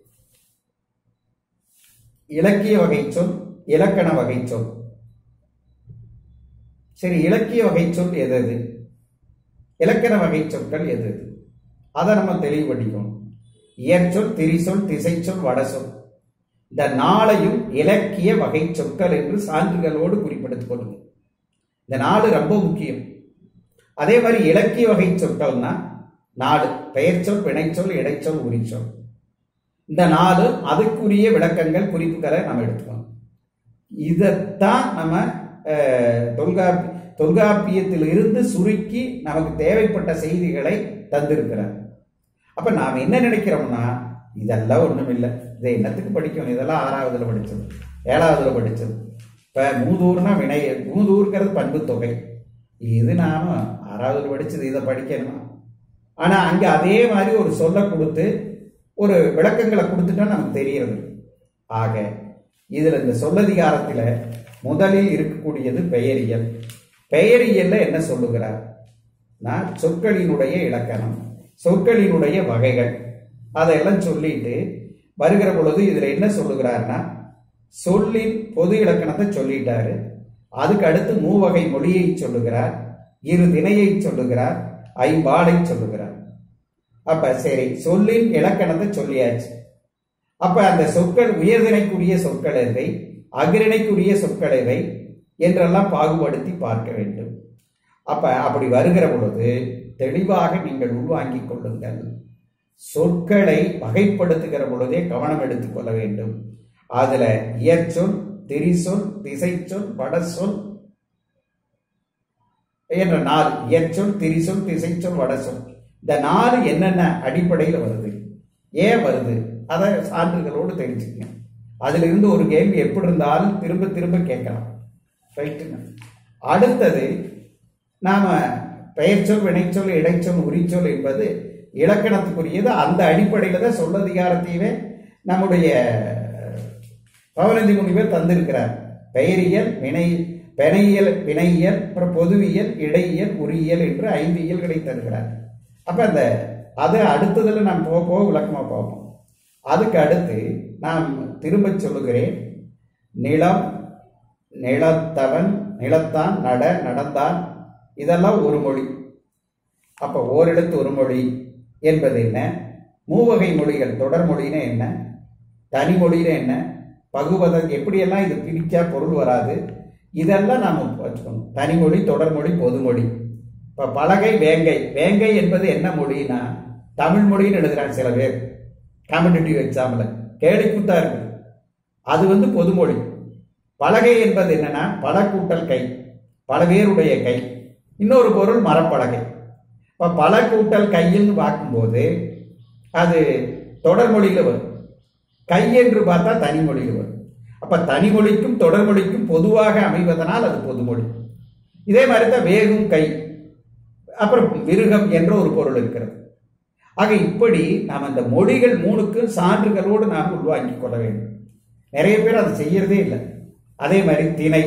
இலக்கிய வகை சொல் இலக்கண வகை சொல் சரி இலக்கிய வகை சொல் எது எது இலக்கண வகை சொற்கள் எது எது அதை நம்ம தெளிவு பண்ணிக்கணும் இயற்சொல் திரிசொல் திசைச்சொல் வடசொல் இந்த நாளையும் இலக்கிய வகை சொற்கள் என்று சான்றுகளோடு குறிப்பிடுத்திக் கொள்ளுங்க இந்த நாடு ரொம்ப முக்கியம் அதே மாதிரி இலக்கிய வகை சொற்கள்னா நாடு பெயர்ச்சொல் வினைச்சொல் இடைச்சொல் உரிச்சொல் இந்த நாலு அதுக்குரிய விளக்கங்கள் குறிப்புகளை நம்ம எடுத்துக்கணும் இதைத்தான் நம்ம அஹ், தொல்காப்பி தொல்காப்பியத்தில் இருந்து சுருக்கி நமக்கு தேவைப்பட்ட செய்திகளை தந்திருக்கிறார் அப்ப நாம் என்ன நினைக்கிறோம்னா இதெல்லாம் ஒண்ணும் இல்லை இதை என்னத்துக்கு படிக்கணும் இதெல்லாம் ஆறாவதுல படிச்சது ஏழாவதுல படிச்சது இப்ப மூதூர்னா வினை மூதூர்ங்கிறது பண்பு தொகை இது நாம ஆறாவதுல படிச்சது இதை படிக்கணுமா ஆனா அங்க அதே மாதிரி ஒரு சொல்ல கொடுத்து ஒரு விளக்கங்களை கொடுத்துட்டா நமக்கு தெரியறது ஆக இதுல இந்த சொல்லதிகாரத்துல முதலில் இருக்கக்கூடியது பெயரியல் பெயரியல்ல என்ன சொல்லுகிறார் நான் சொற்களினுடைய இலக்கணம் சொற்களினுடைய வகைகள் அதையெல்லாம் சொல்லிட்டு வருகிற பொழுது இதுல என்ன சொல்லுகிறார்னா சொல்லின் பொது இலக்கணத்தை சொல்லிட்டாரு அதுக்கு அடுத்து மூவகை மொழியை சொல்லுகிறார் இரு திணையை சொல்லுகிறார் ஐம்பாலை சொல்லுகிறார் அப்ப சரி சொல்லின் இலக்கணத்தை சொல்லியாச்சு அப்ப அந்த சொற்கள் உயர்திணைக்குரிய சொற்கள் எதை அகிரிணைக்குரிய சொற்கள் எவை என்றெல்லாம் பாகுபடுத்தி பார்க்க வேண்டும் அப்ப அப்படி வருகிற பொழுது தெளிவாக நீங்கள் உள்வாங்கிக் கொள்ளுங்கள் சொற்களை வகைப்படுத்துகிற பொழுதே கவனம் எடுத்துக்கொள்ள வேண்டும் அதுல இயற்சொல் திரிசொல் திசைச்சொல் வடசொல் என்ற நாலு இயற்சொல் திரிசொல் திசைச்சொல் வடசொல் இந்த நாலு என்னென்ன அடிப்படையில் வருது ஏன் வருது அதை சான்றுகளோடு தெரிஞ்சுக்கங்க அதுல இருந்து ஒரு கேள்வி எப்படி இருந்தாலும் திரும்ப திரும்ப கேட்கலாம் ரைட்டுங்க அடுத்தது நாம பெயர்ச்சொல் வினைச்சொல் இடைச்சொல் உரிச்சொல் என்பது இலக்கணத்துக்குரியது அந்த அடிப்படையில் தான் சொல்லதிகாரத்தையவே நம்முடைய பவனந்தி முனிவர் தந்திருக்கிறார் பெயரியல் வினை பெணையியல் வினையியல் அப்புறம் பொதுவியல் இடையியல் உரியியல் என்று ஐந்து இயல்களை தருகிறார் அப்ப அந்த அது அடுத்ததுல நாம் போக போக விளக்கமா பார்ப்போம் அதுக்கு அடுத்து நாம் திரும்ப சொல்லுகிறேன் நிலம் நிலத்தவன் நிலத்தான் நட நடந்தான் இதெல்லாம் ஒரு மொழி அப்ப ஓரிடத்து ஒரு மொழி என்பது என்ன மூவகை மொழிகள் தொடர் மொழின்னா என்ன தனி மொழின்னா என்ன பகுவதம் எப்படியெல்லாம் இது பிரிச்சா பொருள் வராது இதெல்லாம் நாம் வச்சுக்கணும் தனிமொழி தொடர்மொழி பொதுமொழி இப்ப பலகை வேங்கை வேங்கை என்பது என்ன மொழினா தமிழ் மொழின்னு எழுதுறாங்க சில பேர் காம்படிட்டிவ் எக்ஸாம்ல கேலி கூத்தா இருக்கு அது வந்து பொதுமொழி பலகை என்பது என்னன்னா பல கூட்டல் கை பல பேருடைய கை இன்னொரு பொருள் மரப்பலகை இப்ப பல கூட்டல் கையில்னு பார்க்கும்போது அது தொடர்மொழியில வரும் கை என்று பார்த்தா தனிமொழியில் வரும் அப்ப தனிமொழிக்கும் தொடர்மொழிக்கும் பொதுவாக அமைவதனால் அது பொதுமொழி இதே மாதிரி தான் வேகும் கை அப்புறம் விருகம் என்ற ஒரு பொருள் இருக்கிறது ஆக இப்படி நாம் அந்த மொழிகள் மூணுக்கும் சான்றுகளோடு நாம் உள்வாங்கிக் கொள்ள வேண்டும் நிறைய பேர் அதை செய்யறதே இல்லை அதே மாதிரி திணை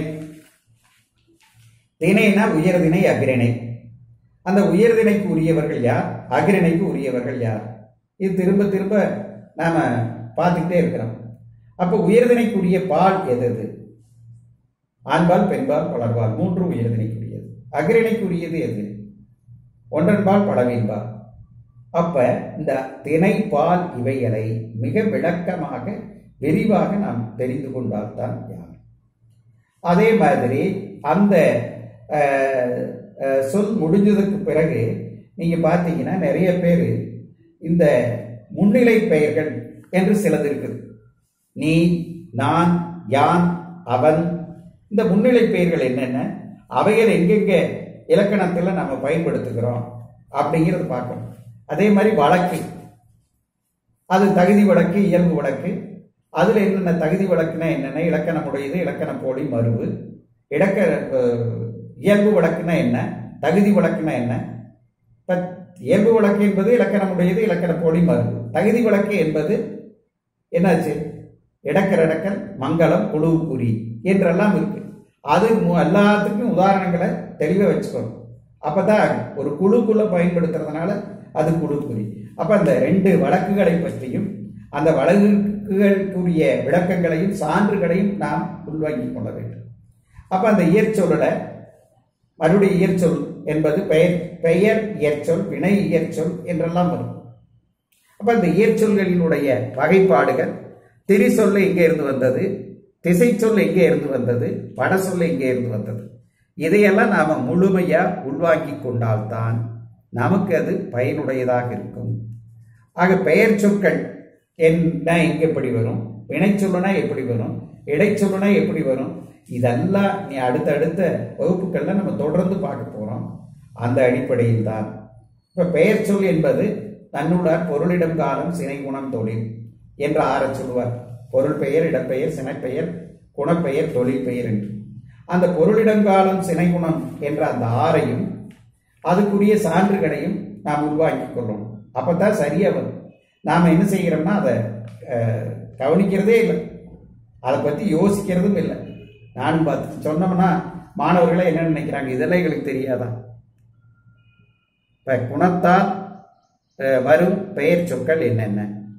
திணைனா உயர்திணை அகிரிணை அந்த உயர்திணைக்கு உரியவர்கள் யார் அகிரிணைக்கு உரியவர்கள் யார் இது திரும்ப திரும்ப நாம பார்த்துக்கிட்டே இருக்கிறோம் அப்போ உயர்திணைக்குரிய பால் எது எது ஆண்பால் பெண்பால் பலர்பால் மூன்று உயர்திணைக்குரியது அகிரிணைக்குரியது எது ஒன்றன்பால் பலவீன்பால் அப்ப இந்த திணை பால் இவைகளை மிக விளக்கமாக விரிவாக நாம் தெரிந்து கொண்டால்தான் யார் அதே மாதிரி அந்த அஹ், அஹ், சொல் முடிஞ்சதுக்கு பிறகு நீங்க பார்த்தீங்கன்னா நிறைய பேர் இந்த முன்னிலை பெயர்கள் என்று சிலது இருக்குது நீ நான் யான் அவன் இந்த முன்னிலை பெயர்கள் என்னென்ன அவைகள் எங்கெங்க இலக்கணத்துல நம்ம பயன்படுத்துகிறோம் அப்படிங்கிறது பார்க்கணும் அதே மாதிரி வழக்கு அது தகுதி வழக்கு இயல்பு வழக்கு அதுல என்னென்ன தகுதி வழக்குனா என்னென்ன இலக்கணம் உடையது இலக்கண போலி மருவு இடக்க அஹ், இயல்பு வழக்குனா என்ன தகுதி வழக்குனா என்ன இப்ப இயல்பு வழக்கு என்பது இலக்கணமுடையது இலக்கண போலி மருந்து தகுதி வழக்கு என்பது என்னாச்சு இடக்கர் இடக்கல் மங்களம் குழுவு குறி என்றெல்லாம் இருக்கு அது மு- எல்லாத்துக்கும் உதாரணங்களை தெளிவாக வச்சுக்கணும் அப்பதான் ஒரு குழுக்குள்ள பயன்படுத்துறதுனால அது குழு குறி அப்ப அந்த ரெண்டு வழக்குகளை பற்றியும் அந்த வழக்குகளுக்குரிய விளக்கங்களையும் சான்றுகளையும் நாம் உள்வாங்கிக் கொள்ள வேண்டும் அப்ப அந்த இயற்சொல்ல மறுபடியும் இயற்சொல் என்பது பெயர் பெயர் இயற்சொல் வினை இயற்சொல் என்றெல்லாம் வரும் அப்ப இந்த இயற்சொல்களினுடைய வகைப்பாடுகள் திரி சொல்ல எங்கே இருந்து வந்தது திசை சொல் எங்கே இருந்து வந்தது பட சொல்ல எங்கே இருந்து வந்தது இதையெல்லாம் நாம முழுமையா உள்வாங்கிக் கொண்டால்தான் நமக்கு அது பயனுடையதாக இருக்கும் ஆக பெயர் சொற்கள் என்ன எங்க எப்படி வரும் வினை சொல்லுனா எப்படி வரும் இடைச்சொல்லுனா எப்படி வரும் இதெல்லாம் நீ அடுத்தடுத்த வகுப்புகள்ல நம்ம தொடர்ந்து பார்க்க போறோம் அந்த அடிப்படையில் தான் இப்ப பெயர் சொல் என்பது தன்னுடன் பொருளிடம் காலம் சினை குணம் தொழில் என்று ஆறச் சொல்லுவார் பொருள் பெயர் இடப்பெயர் சினைப்பெயர் குணப்பெயர் தொழில் பெயர் என்று அந்த பொருளிடம் காலம் சினை குணம் என்ற அந்த ஆறையும் அதுக்குரிய சான்றுகளையும் நாம் உருவாக்கிக் கொள்ளணும் அப்பதான் சரியா வரும் நாம என்ன செய்கிறோம்னா அதை அஹ், கவனிக்கிறதே இல்லை அதை பத்தி யோசிக்கிறதும் இல்லை நானும் பார்த்து சொன்னோம்னா மாணவர்களே என்ன நினைக்கிறாங்க இதெல்லாம் எங்களுக்கு தெரியாதா இப்ப குணத்தால் அஹ், வரும் பெயர் சொற்கள் என்னென்ன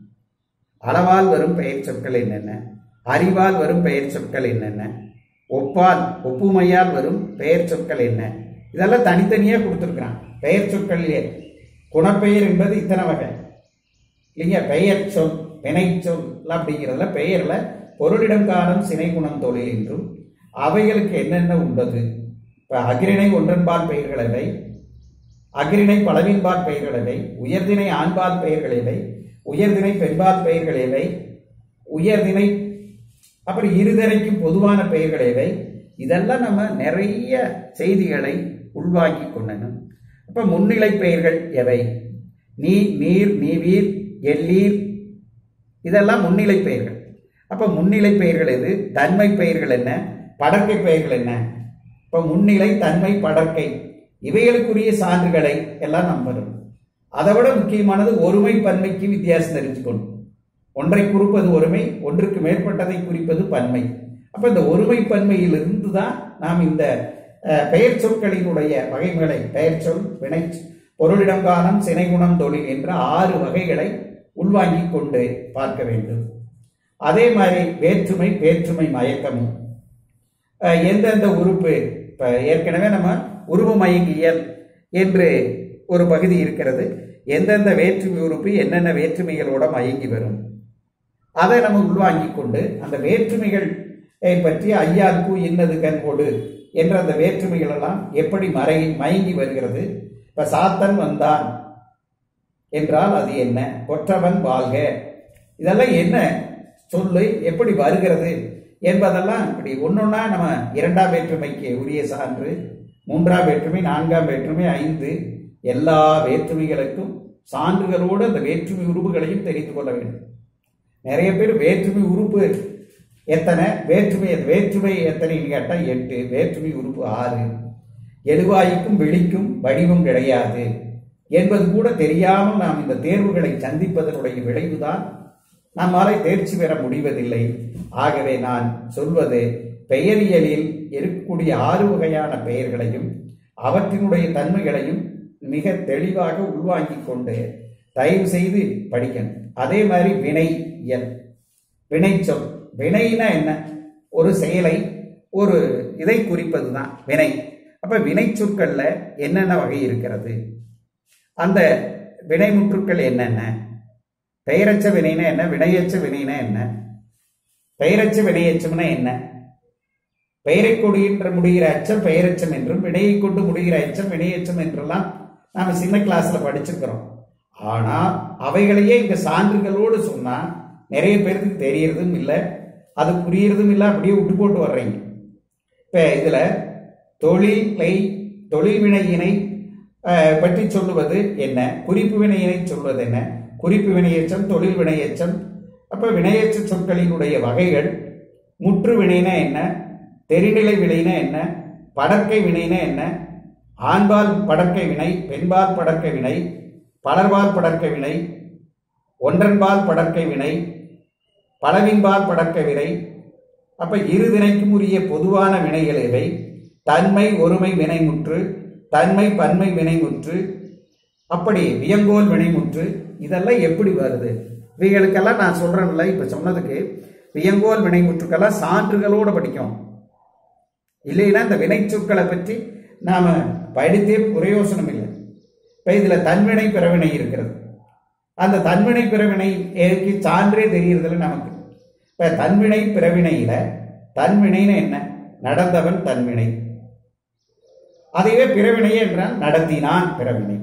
அளவால் வரும் பெயர் சொற்கள் என்னென்ன அறிவால் வரும் பெயர் சொற்கள் என்னென்ன ஒப்பால் ஒப்புமையால் வரும் பெயர் சொற்கள் என்ன இதெல்லாம் தனித்தனியா கொடுத்துருக்கிறான் பெயர் சொற்களிலே குணப்பெயர் என்பது இத்தனை வகை இல்லைங்க பெயர் சொல் வினை சொல் அப்படிங்கிறதுல பெயர்ல பொருளிடம் காலம் சினை குணம் தொழில் என்றும் அவைகளுக்கு என்னென்ன உள்ளது இப்ப அகிரிணை ஒன்றன்பால் பெயர்கள் எவை அகிரிணை பலவின்பால் பெயர்கள் எவை உயர்திணை ஆண்பால் பெயர்கள் எவை உயர்திணை பெண்பால் பெயர்கள் எவை உயர்திணை அப்புறம் இருதலைக்கும் பொதுவான பெயர்கள் எவை இதெல்லாம் நம்ம நிறைய செய்திகளை உள்வாங்கி கொள்ளணும் அப்ப முன்னிலை பெயர்கள் எவை நீ நீர் நீவீர் எல்லீர் இதெல்லாம் முன்னிலை பெயர்கள் அப்ப முன்னிலை பெயர்கள் எது தன்மை பெயர்கள் என்ன படர்க்கை பெயர்கள் என்ன இப்ப முன்னிலை தன்மை படர்க்கை இவைகளுக்குரிய சான்றுகளை எல்லாம் நாம் பெறும் அதை விட முக்கியமானது ஒருமை பன்மைக்கு வித்தியாசம் தெரிஞ்சுக்கணும் ஒன்றை குறிப்பது ஒருமை ஒன்றுக்கு மேற்பட்டதை குறிப்பது பன்மை அப்ப இந்த ஒருமை பன்மையிலிருந்து தான் நாம் இந்த அஹ், பெயர் சொற்களினுடைய வகைகளை பெயர் சொல் வினை பொருளிடம் காலம் சினைகுணம் தொழில் என்ற ஆறு வகைகளை உள்வாங்கிக் கொண்டு பார்க்க வேண்டும் அதே மாதிரி வேற்றுமை வேற்றுமை மயக்கமும் அஹ், எந்தெந்த உறுப்பு இப்ப ஏற்கனவே நம்ம உருவ மயங்கியல் என்று ஒரு பகுதி இருக்கிறது எந்தெந்த வேற்றுமை உறுப்பு என்னென்ன வேற்றுமைகளோட மயங்கி வரும் அதை நம்ம உள்வாங்கிக் கொண்டு அந்த வேற்றுமைகள் அஹ், பற்றி ஐயாக்கு இன்னது கண் கொடு என்ற அந்த வேற்றுமைகள் எல்லாம் எப்படி மறை மயங்கி வருகிறது இப்ப சாத்தன் வந்தான் என்றால் அது என்ன கொற்றவன் வாழ்க இதெல்லாம் என்ன சொல்லு எப்படி வருகிறது என்பதெல்லாம் இப்படி ஒன்னொன்னா நம்ம இரண்டாம் வேற்றுமைக்கு உரிய சான்று மூன்றாம் வேற்றுமை நான்காம் வேற்றுமை ஐந்து எல்லா வேற்றுமைகளுக்கும் சான்றுகளோடு அந்த வேற்றுமை உறுப்புகளையும் தெரிந்து கொள்ள வேண்டும் நிறைய பேர் வேற்றுமை உறுப்பு எத்தனை வேற்றுமை வேற்றுமை எத்தனைன்னு கேட்டால் எட்டு வேற்றுமை உறுப்பு ஆறு எழுவாய்க்கும் வெளிக்கும் வடிவம் கிடையாது என்பது கூட தெரியாமல் நாம் இந்த தேர்வுகளை சந்திப்பதனுடைய விளைவுதான் நம்மாலே தேர்ச்சி பெற முடிவதில்லை ஆகவே நான் சொல்வது பெயரியலில் இருக்கக்கூடிய ஆறு வகையான பெயர்களையும் அவற்றினுடைய தன்மைகளையும் மிக தெளிவாக உள்வாங்கிக் கொண்டு தயவு செய்து படிக்கணும் அதே மாதிரி வினை இயல் வினை சொல் வினைனா என்ன ஒரு செயலை ஒரு இதை குறிப்பது தான் வினை அப்ப வினை சொற்கள்ல என்னென்ன வகை இருக்கிறது அந்த வினைமுற்றுக்கள் என்னென்ன பெயரச்ச வினைனா என்ன வினையச்ச வினைனா என்ன பெயரச்ச வினையச்சம்னா என்ன பெயரை கொடின்ற முடிகிற அச்சம் பெயரச்சம் என்றும் வினையை கொண்டு முடிகிற அச்சம் வினையச்சம் என்றெல்லாம் நாம சின்ன கிளாஸ்ல படிச்சிருக்கிறோம் ஆனா அவைகளையே இங்க சான்றுகளோடு சொன்னா நிறைய பேருக்கு தெரியறதும் இல்லை அது புரியறதும் இல்லை அப்படியே விட்டு போட்டு வர்றீங்க இப்ப இதுல தொழிலை தொழில் வினையினை அஹ், பற்றி சொல்லுவது என்ன குறிப்பு வினையினை சொல்வது என்ன குறிப்பு வினையச்சம் தொழில் வினையச்சம் அப்ப வினையச்ச சொற்களினுடைய வகைகள் முற்று வினைனா என்ன தெரிநிலை வினைனா என்ன படற்கை வினைனா என்ன ஆண்பால் படர்க்கை வினை பெண்பால் படர்க்கை வினை பலர்பால் படர்க்கை வினை ஒன்றன்பால் படர்க்கை வினை பலவின்பால் படர்க்கை வினை அப்ப இரு வினைக்கும் உரிய பொதுவான வினைகள் இவை தன்மை ஒருமை வினைமுற்று தன்மை பன்மை வினைமுற்று அப்படி வியங்கோல் வினைமுற்று இதெல்லாம் எப்படி வருது இவைகளுக்கெல்லாம் நான் சொல்றேன்ல இப்ப சொன்னதுக்கு வியங்கோல் வினைமுற்றுக்கெல்லாம் சான்றுகளோட படிக்கும் இல்லைன்னா இந்த வினைச்சொற்களை பற்றி நாம படித்தே பிரயோசனம் இல்லை இப்ப இதுல தன்வினை பிறவினை இருக்கிறது அந்த தன்வினை பிறவினை ஏற்கு சான்றே தெரியறதில்ல நமக்கு இப்ப தன்வினை பிறவினையில தன்வினைன்னு என்ன நடந்தவன் தன்வினை அதையே பிறவினை என்றால் நடத்தினான் பிறவினை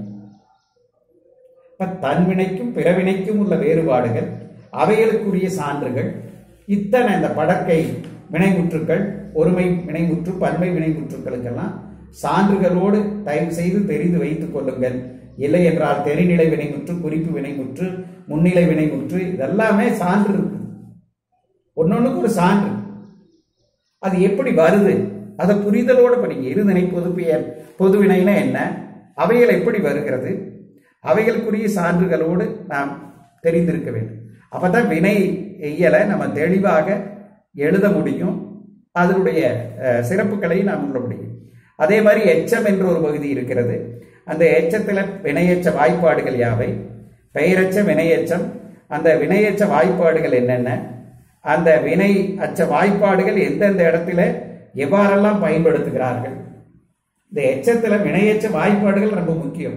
இப்ப தன்வினைக்கும் பிறவினைக்கும் உள்ள வேறுபாடுகள் அவைகளுக்குரிய சான்றுகள் இத்தனை இந்த படற்கை வினைமுற்றுக்கள் ஒருமை வினைமுற்று பன்மை வினைமுற்றுக்களுக்கெல்லாம் சான்றுகளோடு தயவு செய்து தெரிந்து வைத்துக் கொள்ளுங்கள் இல்லை என்றால் தெரிநிலை வினைமுற்று குறிப்பு வினைமுற்று முன்னிலை வினைமுற்று இதெல்லாமே சான்று இருக்கு ஒன்னொன்னுக்கு ஒரு சான்று அது எப்படி வருது அதை புரிதலோடு படிங்க இருதினை பொதுப்பெயர் பொதுவினைனா என்ன அவைகள் எப்படி வருகிறது அவைகளுக்குரிய சான்றுகளோடு நாம் தெரிந்திருக்க வேண்டும் அப்பதான் வினை இயலை நம்ம தெளிவாக எழுத முடியும் அதனுடைய அஹ், சிறப்புகளை நாம் உள்ள முடியும் அதே மாதிரி எச்சம் என்ற ஒரு பகுதி இருக்கிறது அந்த எச்சத்தில் வினையெச்ச வாய்ப்பாடுகள் யாவை பெயரச்ச வினையெச்சம் அந்த வினையெச்ச வாய்ப்பாடுகள் என்னென்ன அந்த வினை அச்ச வாய்ப்பாடுகள் எந்தெந்த இடத்துல எவ்வாறெல்லாம் பயன்படுத்துகிறார்கள் இந்த எச்சத்துல வினையெச்ச வாய்ப்பாடுகள் ரொம்ப முக்கியம்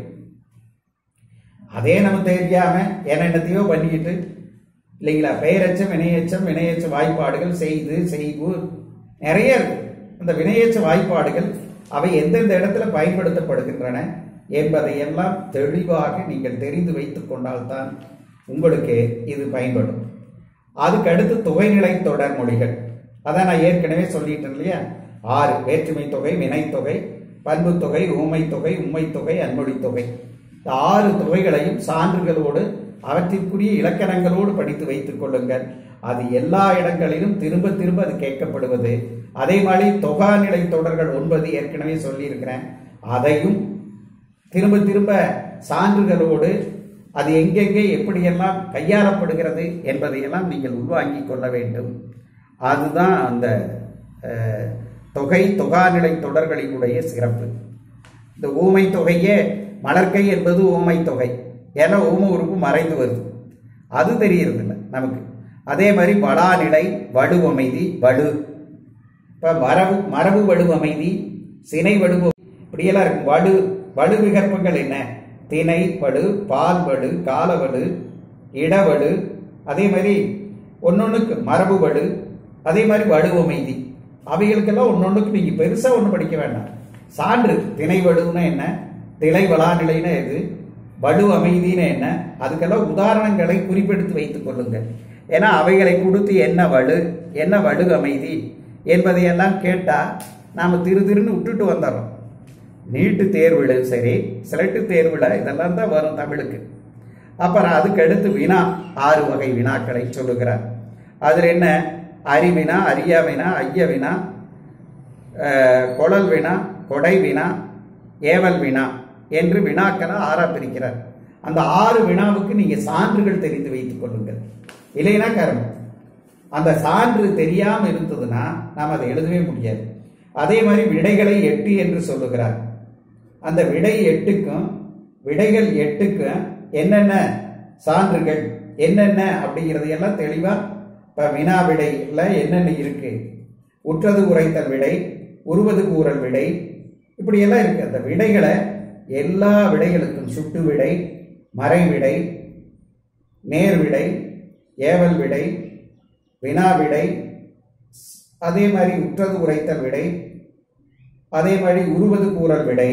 அதே நம்ம தெரியாம என்னென்னத்தையோ பண்ணிக்கிட்டு இல்லைங்களா பெயரச்சம் வினையச்சம் வினையச்ச வாய்ப்பாடுகள் செய்து செய்வு நிறைய இருக்கு அந்த வினையச்ச வாய்ப்பாடுகள் அவை எந்தெந்த இடத்துல பயன்படுத்தப்படுகின்றன என்பதையெல்லாம் தெளிவாக நீங்கள் தெரிந்து வைத்துக் கொண்டால்தான் உங்களுக்கு இது பயன்படும் அதுக்கு அடுத்து தொகைநிலை தொடர் மொழிகள் அதான் நான் ஏற்கனவே சொல்லிட்டேன் இல்லையா ஆறு வேற்றுமை தொகை வினைத்தொகை பண்பு தொகை ஊமை தொகை உண்மை தொகை அன்மொழி தொகை இந்த ஆறு தொகைகளையும் சான்றுகளோடு அவற்றிற்குரிய இலக்கணங்களோடு படித்து வைத்துக் கொள்ளுங்கள் அது எல்லா இடங்களிலும் திரும்ப திரும்ப அது கேட்கப்படுவது அதே மாதிரி தொகாநிலை தொடர்கள் ஒன்பது ஏற்கனவே சொல்லியிருக்கிறேன் அதையும் திரும்ப திரும்ப சான்றுகளோடு அது எங்கெங்கே எப்படியெல்லாம் கையாளப்படுகிறது என்பதையெல்லாம் நீங்கள் உள்வாங்கிக் கொள்ள வேண்டும் அதுதான் அந்த அஹ், தொகை தொகாநிலை தொடர்களினுடைய சிறப்பு இந்த ஊமை தொகையே மலர்க்கை என்பது ஊமை தொகை ஏன்னா ஊம உறுப்பு மறைந்து வருது அது தெரியறதில்ல நமக்கு அதே மாதிரி பலாநிலை வடு அமைதி வடு இப்போ மரபு மரபு வடு அமைதி சினை வடு இப்படியெல்லாம் இருக்கும் வடு வடு விகற்பங்கள் என்ன திணை வடு பால் வடு காலவடு இடவடு அதே மாதிரி ஒன்னொன்றுக்கு மரபு வடு அதே மாதிரி வடு அமைதி அவைகளுக்கெல்லாம் ஒன்னொன்றுக்கு நீங்கள் பெருசாக ஒன்றும் படிக்க வேண்டாம் சான்று திணை வடுன்னா என்ன திளை வளாநிலைன்னா எது வடு அமைதின்னு என்ன அதுக்கெல்லாம் உதாரணங்களை குறிப்பெடுத்து வைத்துக் கொள்ளுங்கள் ஏன்னா அவைகளை கொடுத்து என்ன வடு என்ன வடு அமைதி என்பதையெல்லாம் கேட்டால் நாம் திரு திருன்னு விட்டுட்டு வந்துடுறோம் நீட்டு தேர்வுல சரி சிலட்டு தேர்வுல இதெல்லாம் தான் வரும் தமிழுக்கு அப்புறம் அதுக்கு அடுத்து வினா ஆறு வகை வினாக்களை சொல்லுகிறார் அதில் என்ன அறிவினா அரியா வினா ஐய வினா அஹ், குழல் வினா கொடை வினா ஏவல் வினா என்று வினாக்களை ஆறா பிரிக்கிறார் அந்த ஆறு வினாவுக்கு நீங்க சான்றுகள் தெரிந்து வைத்துக் கொள்ளுங்கள் இல்லைன்னா கர்மம் அந்த சான்று தெரியாம இருந்ததுன்னா நாம் அதை எழுதவே முடியாது அதே மாதிரி விடைகளை எட்டு என்று சொல்லுகிறார் அந்த விடை எட்டுக்கும் விடைகள் எட்டுக்கும் என்னென்ன சான்றுகள் என்னென்ன அப்படிங்கிறதையெல்லாம் தெளிவா இப்ப வினா விடையில் என்னென்ன இருக்கு உற்றது உரைத்தல் விடை உருவது கூறல் விடை இப்படியெல்லாம் இருக்கு அந்த விடைகளை எல்லா விடைகளுக்கும் சுட்டு விடை மறை விடை நேர் விடை ஏவல் விடை வினா விடை அதே மாதிரி உற்றது உரைத்தல் விடை அதே மாதிரி உருவது கூறல் விடை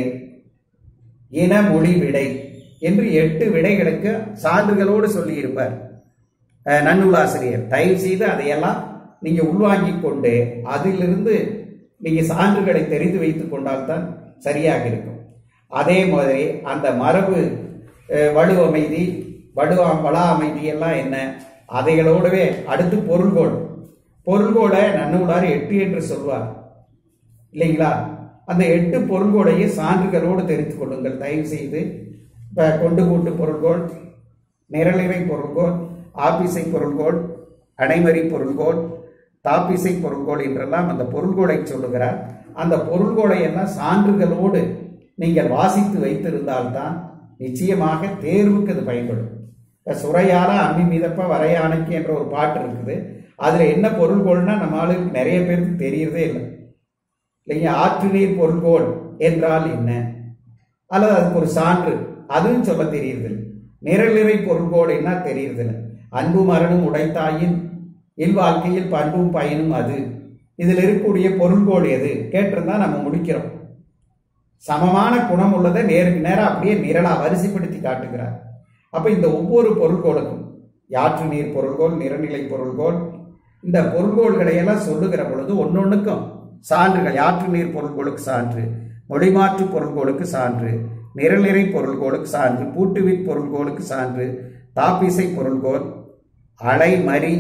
இன மொழி விடை என்று எட்டு விடைகளுக்கு சான்றுகளோடு சொல்லியிருப்பார் அஹ், நன்னூலாசிரியர் தயவு செய்து அதையெல்லாம் நீங்க உள்வாங்கிக் கொண்டு அதிலிருந்து நீங்க சான்றுகளை தெரிந்து வைத்துக் கொண்டால்தான் சரியாக இருக்கும் அதே மாதிரி அந்த மரபு அஹ், வடு அமைதி வடு வளா அமைதி எல்லாம் என்ன அதைகளோடவே அடுத்து பொருள்கோள் பொருள்கோளை நன்னூலார் எட்டு என்று சொல்வார் இல்லைங்களா அந்த எட்டு பொருள்கோளையே சான்றுகளோடு தெரிந்து கொள்ளுங்கள் தயவு செய்து இப்போ கொண்டு கூட்டு பொருள்கோள் நிரலிறை பொருள்கோள் ஆபிசை பொருள்கோள் அடைமறி பொருள்கோள் தாப்பிசை பொருள்கோள் என்றெல்லாம் அந்த பொருள்கோளை சொல்லுகிறார் அந்த பொருள்கோளை எல்லாம் சான்றுகளோடு நீங்கள் வாசித்து வைத்திருந்தால்தான் நிச்சயமாக தேர்வுக்கு அது பயன்படும் இப்போ சுரையால அம்மி மிதப்ப வரையானைக்கு என்ற ஒரு பாட்டு இருக்குது அதில் என்ன பொருள்கோள்னா நம்ம ஆளுக்கு நிறைய பேருக்கு தெரியறதே இல்லை இல்லைங்க ஆற்று நீர் பொருள்கோள் என்றால் என்ன அல்லது அதுக்கு ஒரு சான்று அதுவும் சொல்ல தெரியறதில்லை நிரலிறை பொருள்கோள் என்ன தெரியறதில்லை அன்பு மரணும் உடைத்தாயின் இல்வாழ்க்கையில் பண்பும் பயனும் அது இதில் இருக்கக்கூடிய பொருள்கோள் எது கேட்டிருந்தா நம்ம முடிக்கிறோம் சமமான குணம் உள்ளதை நேருக்கு நேரம் அப்படியே நிரலா வரிசைப்படுத்தி காட்டுகிறார் அப்ப இந்த ஒவ்வொரு பொருள்கோளுக்கும் யாற்று நீர் பொருள்கோள் நிறநிலை பொருள்கோள் இந்த பொருள்கோள்களை எல்லாம் சொல்லுகிற பொழுது ஒன்னொன்னுக்கும் சான்றுகள் யாற்று நீர் பொருள்கோளுக்கு சான்று மொழிமாற்று பொருள்கோளுக்கு சான்று நிரலிறை பொருள்கோளுக்கு சான்று பூட்டுவிற் பொருள்கோளுக்கு சான்று தாப்பிசை பொருள்கோள் அலை மறி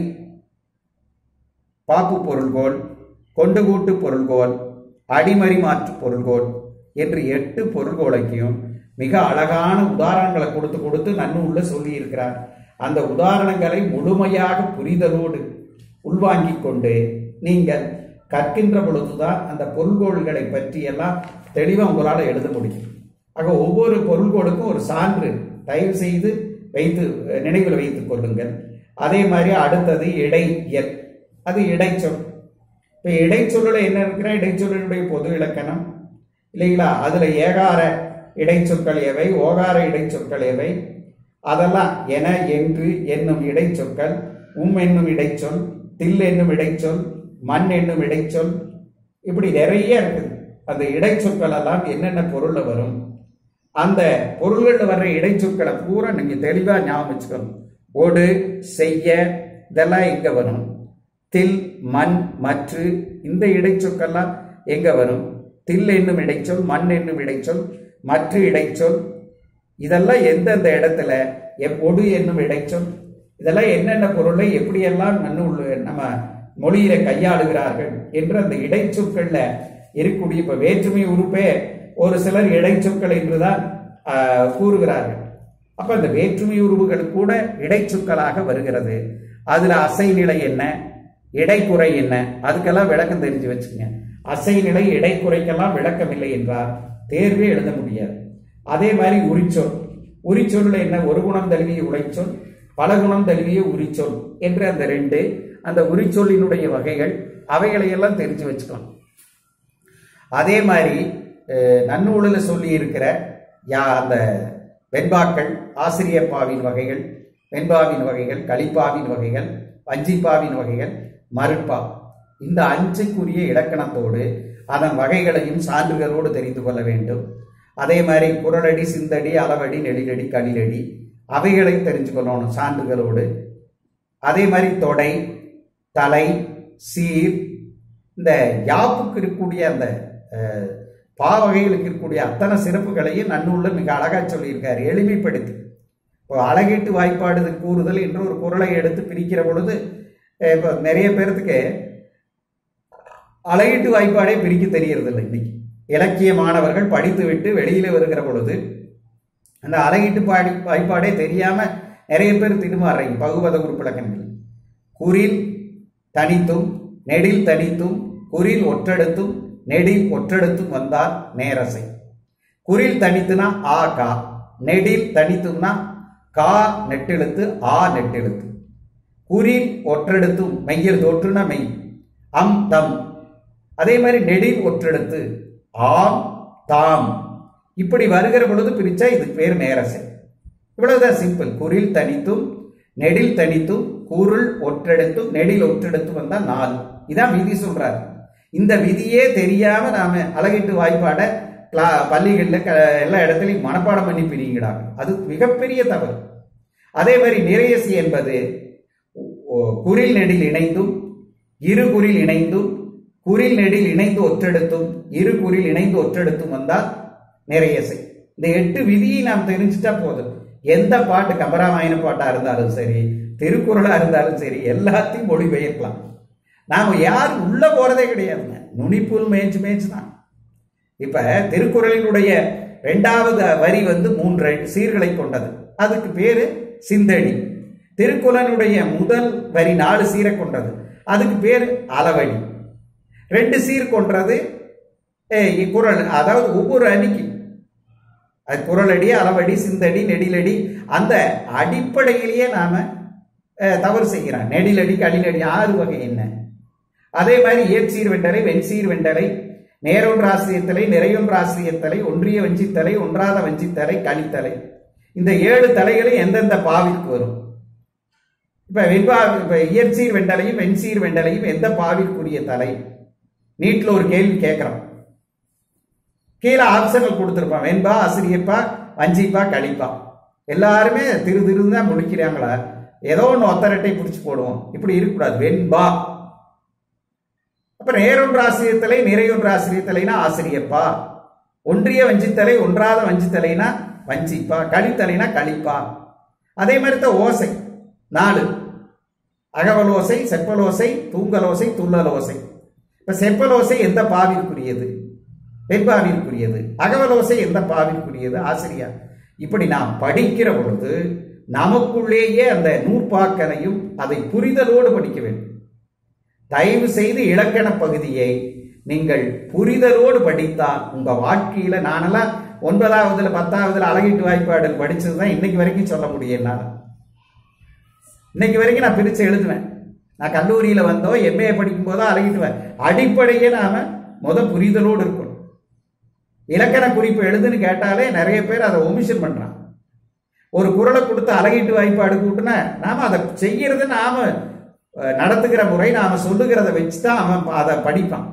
பாப்பு பொருள்கோள் கொண்டு கூட்டு பொருள்கோள் அடிமறி மாற்று பொருள்கோள் என்று எட்டு பொருள்கோளைக்கும் மிக அழகான உதாரணங்களை கொடுத்து கொடுத்து நன்னூல்ல சொல்லி இருக்கிறார் அந்த உதாரணங்களை முழுமையாக புரிதலோடு உள்வாங்கிக் கொண்டு நீங்கள் கற்கின்ற பொழுதுதான் அந்த பொருள்கோள்களை பற்றி எல்லாம் தெளிவாக உங்களால் எழுத முடியும் ஆக ஒவ்வொரு பொருள்கோளுக்கும் ஒரு சான்று தயவு செய்து வைத்து நினைவில் வைத்துக் கொள்ளுங்கள் அதே மாதிரி அடுத்தது இடை இயல் அது இடைச்சொல் இப்போ இடைச்சொல்லுல என்ன இருக்கிற இடைச்சொல்லினுடைய பொது இலக்கணம் இல்லைங்களா அதுல ஏகார இடைச்சொற்கள் எவை ஓகார இடைச்சொற்கள் எவை அதெல்லாம் என என்று என்னும் இடைச்சொற்கள் உம் என்னும் இடைச்சொல் தில் என்னும் இடைச்சொல் மண் என்னும் இடைச்சொல் இப்படி நிறைய இருக்குது அந்த இடைச்சொற்கள் எல்லாம் என்னென்ன பொருள்ல வரும் அந்த பொருள்களில் வர்ற இடைச்சொற்களை பூரா நீங்க தெளிவா ஞாபகம் வச்சுக்கணும் ஓடு செய்ய இதெல்லாம் எங்க வரும் தில் மண் மற்று இந்த இடைச்சொற்கெல்லாம் எங்க வரும் தில் என்னும் இடைச்சொல் மண் என்னும் இடைச்சொல் மற்ற இடைச்சொல் இதெல்லாம் எந்தெந்த இடத்துல எப் ஒடு என்னும் இடைச்சொல் இதெல்லாம் என்னென்ன பொருளை எப்படியெல்லாம் நன்னூல் நம்ம மொழியில கையாளுகிறார்கள் என்று அந்த இடைச்சொற்கள்ல இருக்கக்கூடிய இப்ப வேற்றுமை உறுப்பே ஒரு சிலர் இடைச்சொற்கள் என்றுதான் ஆஹ், கூறுகிறார்கள் அப்ப அந்த வேற்றுமை உருவுகள் கூட இடைச்சொற்களாக வருகிறது அதுல அசை நிலை என்ன இடைக்குறை என்ன அதுக்கெல்லாம் விளக்கம் தெரிஞ்சு வச்சுங்க அசை நிலை இடைக்குறைக்கெல்லாம் விளக்கம் இல்லை என்றால் தேர்வே எழுத முடியாது அதே மாதிரி உரிச்சொல் உரிச்சொல்ல என்ன ஒரு குணம் தழுவிய உழைச்சொல் பல குணம் தழுவிய உரிச்சொல் என்று அந்த ரெண்டு அந்த உரிச்சொல்லினுடைய வகைகள் அவைகளையெல்லாம் தெரிஞ்சு வச்சுக்கணும் அதே மாதிரி அஹ், நன்னூலில் சொல்லி இருக்கிற யா அந்த வெண்பாக்கள் ஆசிரியப்பாவின் வகைகள் வெண்பாவின் வகைகள் களிப்பாவின் வகைகள் வஞ்சிப்பாவின் வகைகள் மருட்பா இந்த அஞ்சுக்குரிய இலக்கணத்தோடு அதன் வகைகளையும் சான்றுகளோடு தெரிந்து கொள்ள வேண்டும் அதே மாதிரி குரலடி சிந்தடி அளவடி நெடிலடி கடிலடி அவைகளையும் தெரிஞ்சு கொள்ளணும் சான்றுகளோடு அதே மாதிரி தொடை தலை சீர் இந்த யாப்புக்கு இருக்கக்கூடிய அந்த அஹ், பாவகைகளுக்கு இருக்கக்கூடிய அத்தனை சிறப்புகளையும் நன்னூல்ல மிக அழகா சொல்லியிருக்காரு எளிமைப்படுத்தி இப்போ அழகீட்டு வாய்ப்பாடு கூறுதல் என்று ஒரு குரலை எடுத்து பிரிக்கிற பொழுது அஹ், இப்போ நிறைய பேர்த்துக்கு அழகீட்டு வாய்ப்பாடே பிரிக்க தெரியறதில்லை இன்னைக்கு இலக்கிய மாணவர்கள் படித்துவிட்டு வெளியில வருகிற பொழுது அந்த அழகீட்டு பாடி வாய்ப்பாடே தெரியாம நிறைய பேர் திருமாறுறீங்க பகுபத உறுப்பிலக்கணங்கள் குறில் தனித்தும் நெடில் தனித்தும் குறில் ஒற்றெடுத்தும் நெடில் ஒற்றெடுத்தும் வந்தால் நேரசை குறில் தனித்துனா ஆ கா நெடில் தனித்தும்னா கா நெட்டெழுத்து ஆ நெட்டெழுத்து குறில் ஒற்றெடுத்தும் மெய்யில் தோற்றுனா மெய் அம் தம் அதே மாதிரி நெடில் ஒற்றெடுத்து ஆம் தாம் இப்படி வருகிற பொழுது பிரிச்சா இதுக்கு பேர் நேரசை இவ்வளவுதான் சிம்பிள் குறில் தனித்தும் நெடில் தனித்தும் குருள் ஒற்றெடுத்தும் நெடில் ஒற்றெடுத்தும் வந்தா நாலு இதான் விதி சொல்றாரு இந்த விதியே தெரியாம நாம அழகிட்டு வாய்ப்பாட கிளா- பள்ளிகள்ல க- எல்லா இடத்துலையும் மனப்பாடம் பண்ணி பிரிங்கிறாங்க அது மிகப்பெரிய தவறு அதே மாதிரி நிறையசி என்பது ஒ- குறில் நெடில் இணைந்தும் இரு குறில் இணைந்தும் குறில் நெடில் இணைந்து ஒற்றெடுத்தும் இரு குறில் இணைந்து ஒற்றெடுத்தும் வந்தால் நிறையசை இந்த எட்டு விதியை நாம் தெரிஞ்சுட்டா போதும் எந்த பாட்டு கம்பராமாயண பாட்டா இருந்தாலும் சரி திருக்குறளா இருந்தாலும் சரி எல்லாத்தையும் மொழிபெயர்க்கலாம் நாம யாரும் உள்ள போறதே கிடையாதுங்க நுனிப்புல் மேய்ச்சு மேய்ச்சு தான் இப்ப திருக்குறளினுடைய இரண்டாவது வரி வந்து மூன்று சீர்களை கொண்டது அதுக்கு பேரு சிந்தடி திருக்குறளுடைய முதல் வரி நாலு சீரை கொண்டது அதுக்கு பேர் அளவடி ரெண்டு சீர் கொன்றது ஏய், குறள் அதாவது ஒவ்வொரு அடிக்கும் அது குறளடி அளவடி சிந்தடி நெடிலடி அந்த அடிப்படையிலேயே நாம அஹ், தவறு செய்கிறோம் நெடிலடி கடிலடி ஆறு வகை என்ன அதே மாதிரி ஏற்சீர் வெண்டலை வெண்சீர் வெண்டலை நேரொன்று ஆசிரியத்தலை நிறையொன்று ஆசிரியத்தலை ஒன்றிய வஞ்சித்தலை ஒன்றாத வஞ்சித்தலை கலித்தலை இந்த ஏழு தலைகளும் எந்தெந்த பாவிற்கு வரும் இப்ப வெண்பா இப்ப இயற்சீர் வெண்டலையும் வெண்சீர் வெண்டலையும் எந்த பாவிற்குரிய தலை நீட்ல ஒரு கேள்வி கேட்கிறோம் கீழே ஆப்ஷன்கள் கொடுத்துருப்பான் வெண்பா ஆசிரியப்பா வஞ்சிப்பா கழிப்பா எல்லாருமே திரு திருன்னு தான் முடிக்கிறாங்களா ஏதோ ஒன்று ஒத்தரட்டை பிடிச்சி போடுவோம் இப்படி இருக்கக்கூடாது வெண்பா அப்ப நேரொன்று ஆசிரியத்தலை நிறையொன்று ஆசிரியத்தலைனா ஆசிரியப்பா ஒன்றிய வஞ்சித்தலை ஒன்றாத வஞ்சித்தலைனா வஞ்சிப்பா கழித்தலைனா கழிப்பா அதே மாதிரி தான் ஓசை நாலு அகவலோசை செப்பலோசை தூங்கலோசை துள்ளலோசை இப்ப செப்பலோசை எந்த பாவிற்குரியது வெண்பாவிற்குரியது அகவலோசை எந்த பாவிற்குரியது ஆசிரியர் இப்படி நாம் படிக்கிற பொழுது நமக்குள்ளேயே அந்த நூற்பாக்கனையும் அதை புரிதலோடு படிக்க வேண்டும் தயவு செய்து இலக்கண பகுதியை நீங்கள் புரிதலோடு படித்தால் உங்க வாழ்க்கையில நானெல்லாம் ஒன்பதாவதுல பத்தாவதுல அழகிட்டு வாய்ப்பாடல் படிச்சதுதான் இன்னைக்கு வரைக்கும் சொல்ல முடியும் என்னால இன்னைக்கு வரைக்கும் நான் பிரிச்சு எழுதுவேன் நான் கல்லூரியில வந்தோ எம்ஏ படிக்கும் போதோ அழகிட்டுவேன் அடிப்படையே நாம முத புரிதலோடு இருக்கணும் இலக்கண குறிப்பு எழுதுன்னு கேட்டாலே நிறைய பேர் அதை ஒமிஷன் பண்றான் ஒரு குரலை கொடுத்து அழகிட்டு வாய்ப்பாடு கூட்டுனா நாம அதை செய்யறது நாம அஹ், நடத்துகிற முறை நாம சொல்லுகிறத வச்சுதான் அவன் அதை படிப்பான்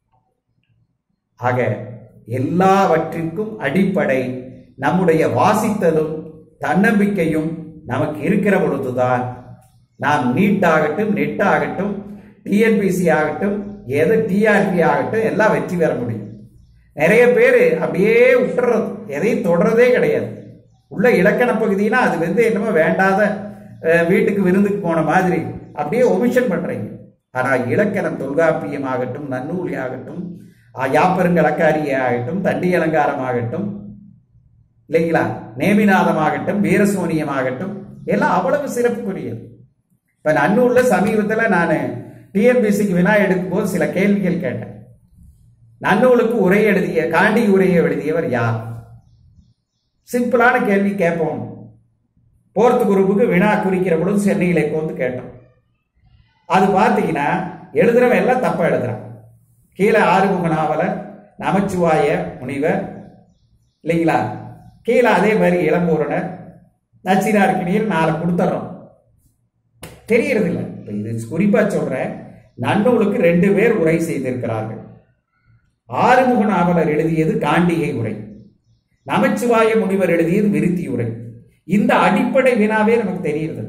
ஆக எல்லாவற்றிற்கும் அடிப்படை நம்முடைய வாசித்தலும் தன்னம்பிக்கையும் நமக்கு இருக்கிற பொழுதுதான் நாம் நீட் ஆகட்டும் நெட் ஆகட்டும் டிஎன்பிசி ஆகட்டும் எது டிஆர்பி ஆகட்டும் எல்லாம் வெற்றி பெற முடியும் நிறைய பேர் அப்படியே விட்டுறது எதையும் தொடர்றதே கிடையாது உள்ள இலக்கண பகுதினா அது வந்து என்னமோ வேண்டாத அஹ், வீட்டுக்கு விருந்துக்கு போன மாதிரி அப்படியே ஒமிஷன் பண்றீங்க ஆனா இலக்கணம் தொல்காப்பியம் ஆகட்டும் நன்னூலி ஆகட்டும் ஆ, யாப்பருங்கலக்காரி ஆகட்டும் தண்டி அலங்காரம் ஆகட்டும் இல்லைங்களா நேமிநாதம் ஆகட்டும் வீரசோனியம் ஆகட்டும் எல்லாம் அவ்வளவு சிறப்புக்குரியது இப்ப நன்னூல்ல சமீபத்துல நான் டிஎன்பிசிக்கு வினா எடுக்கும்போது சில கேள்விகள் கேட்டேன் நன்னூலுக்கு உரை எழுதிய காண்டி உரையை எழுதியவர் யார் சிம்பிளான கேள்வி கேட்போம் போர்த்து குரூப்புக்கு வினா குறிக்கிற பொழுது சென்னையில வந்து கேட்டோம் அது பார்த்தீங்கன்னா எழுதுறவன் எல்லாம் தப்பா எழுதுறான் கீழே ஆறுமுக நாவலர் நமச்சிவாய முனிவர் இல்லைங்களா கீழே அதே மாதிரி இளம்பூரணர் நச்சினார்கினியர் நாளை கொடுத்துட்றோம் தெரியறது இல்லை இப்போ இது குறிப்பா சொல்றேன் நன்னூலுக்கு ரெண்டு பேர் உரை செய்திருக்கிறார்கள் ஆறுமுக நாவலர் எழுதியது காண்டிகை உரை நமச்சிவாய முனிவர் எழுதியது விருத்தி உரை இந்த அடிப்படை வினாவே நமக்கு தெரிகிறது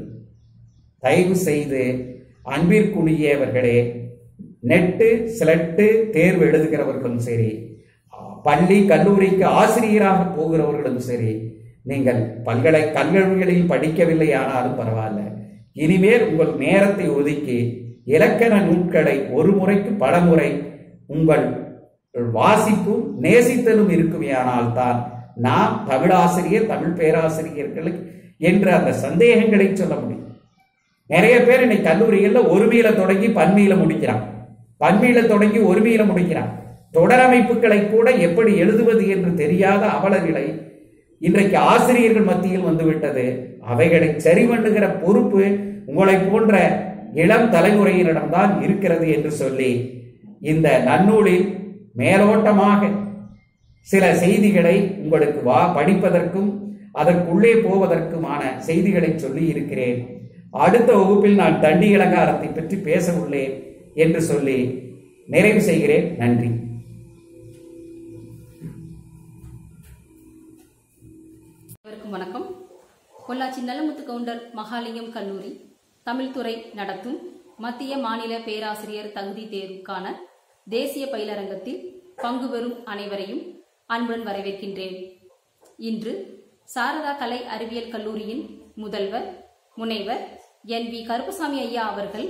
தயவு செய்து அன்பிற்குரியவர்களே நெட்டு ஸ்லெட்டு தேர்வு எழுதுகிறவர்களும் சரி பள்ளி கல்லூரிக்கு ஆசிரியராக போகிறவர்களும் சரி நீங்கள் பல்கலை கல்லூரிகளில் படிக்கவில்லை ஆனாலும் பரவாயில்ல இனிமேல் உங்கள் நேரத்தை ஒதுக்கி இலக்கண நூட்களை ஒரு முறைக்கு பல முறை உங்கள் வாசிப்பும் நேசித்தலும் இருக்குமேயானால் தான் நாம் தமிழாசிரியர் தமிழ் பேராசிரியர்களுக்கு என்ற அந்த சந்தேகங்களை சொல்ல முடியும் நிறைய பேர் இன்னைக்கு கல்லூரிகள்ல ஒருமையில தொடங்கி பன்மையில முடிக்கிறான் பன்மையில தொடங்கி ஒருமையில முடிக்கிறான் தொடரமைப்புகளை கூட எப்படி எழுதுவது என்று தெரியாத அவல நிலை இன்றைக்கு ஆசிரியர்கள் மத்தியில் வந்துவிட்டது அவைகளை சரி பண்ணுகிற பொறுப்பு உங்களை போன்ற இளம் தலைமுறையினரிடம்தான் இருக்கிறது என்று சொல்லி இந்த நன்னூலில் மேலோட்டமாக சில செய்திகளை உங்களுக்கு வா படிப்பதற்கும் அதற்குள்ளே போவதற்குமான செய்திகளை சொல்லி இருக்கிறேன் அடுத்த வகுப்பில் நான் தண்டி இலங்காரத்தை பற்றி பேச உள்ளேன் என்று சொல்லி நிறைவு செய்கிறேன் நன்றி அனைவருக்கும் வணக்கம் பொள்ளாச்சி நல்லமுத்து கவுண்டர் மகாலிங்கம் கல்லூரி தமிழ்துறை நடத்தும் மத்திய மாநில பேராசிரியர் தகுதி தேர்வுக்கான தேசிய பயிலரங்கத்தில் பங்கு பெறும் அனைவரையும் அன்புடன் வரவேற்கின்றேன் இன்று சாரதா கலை அறிவியல் கல்லூரியின் முதல்வர் முனைவர் என் வி கருப்பசாமி ஐயா அவர்கள்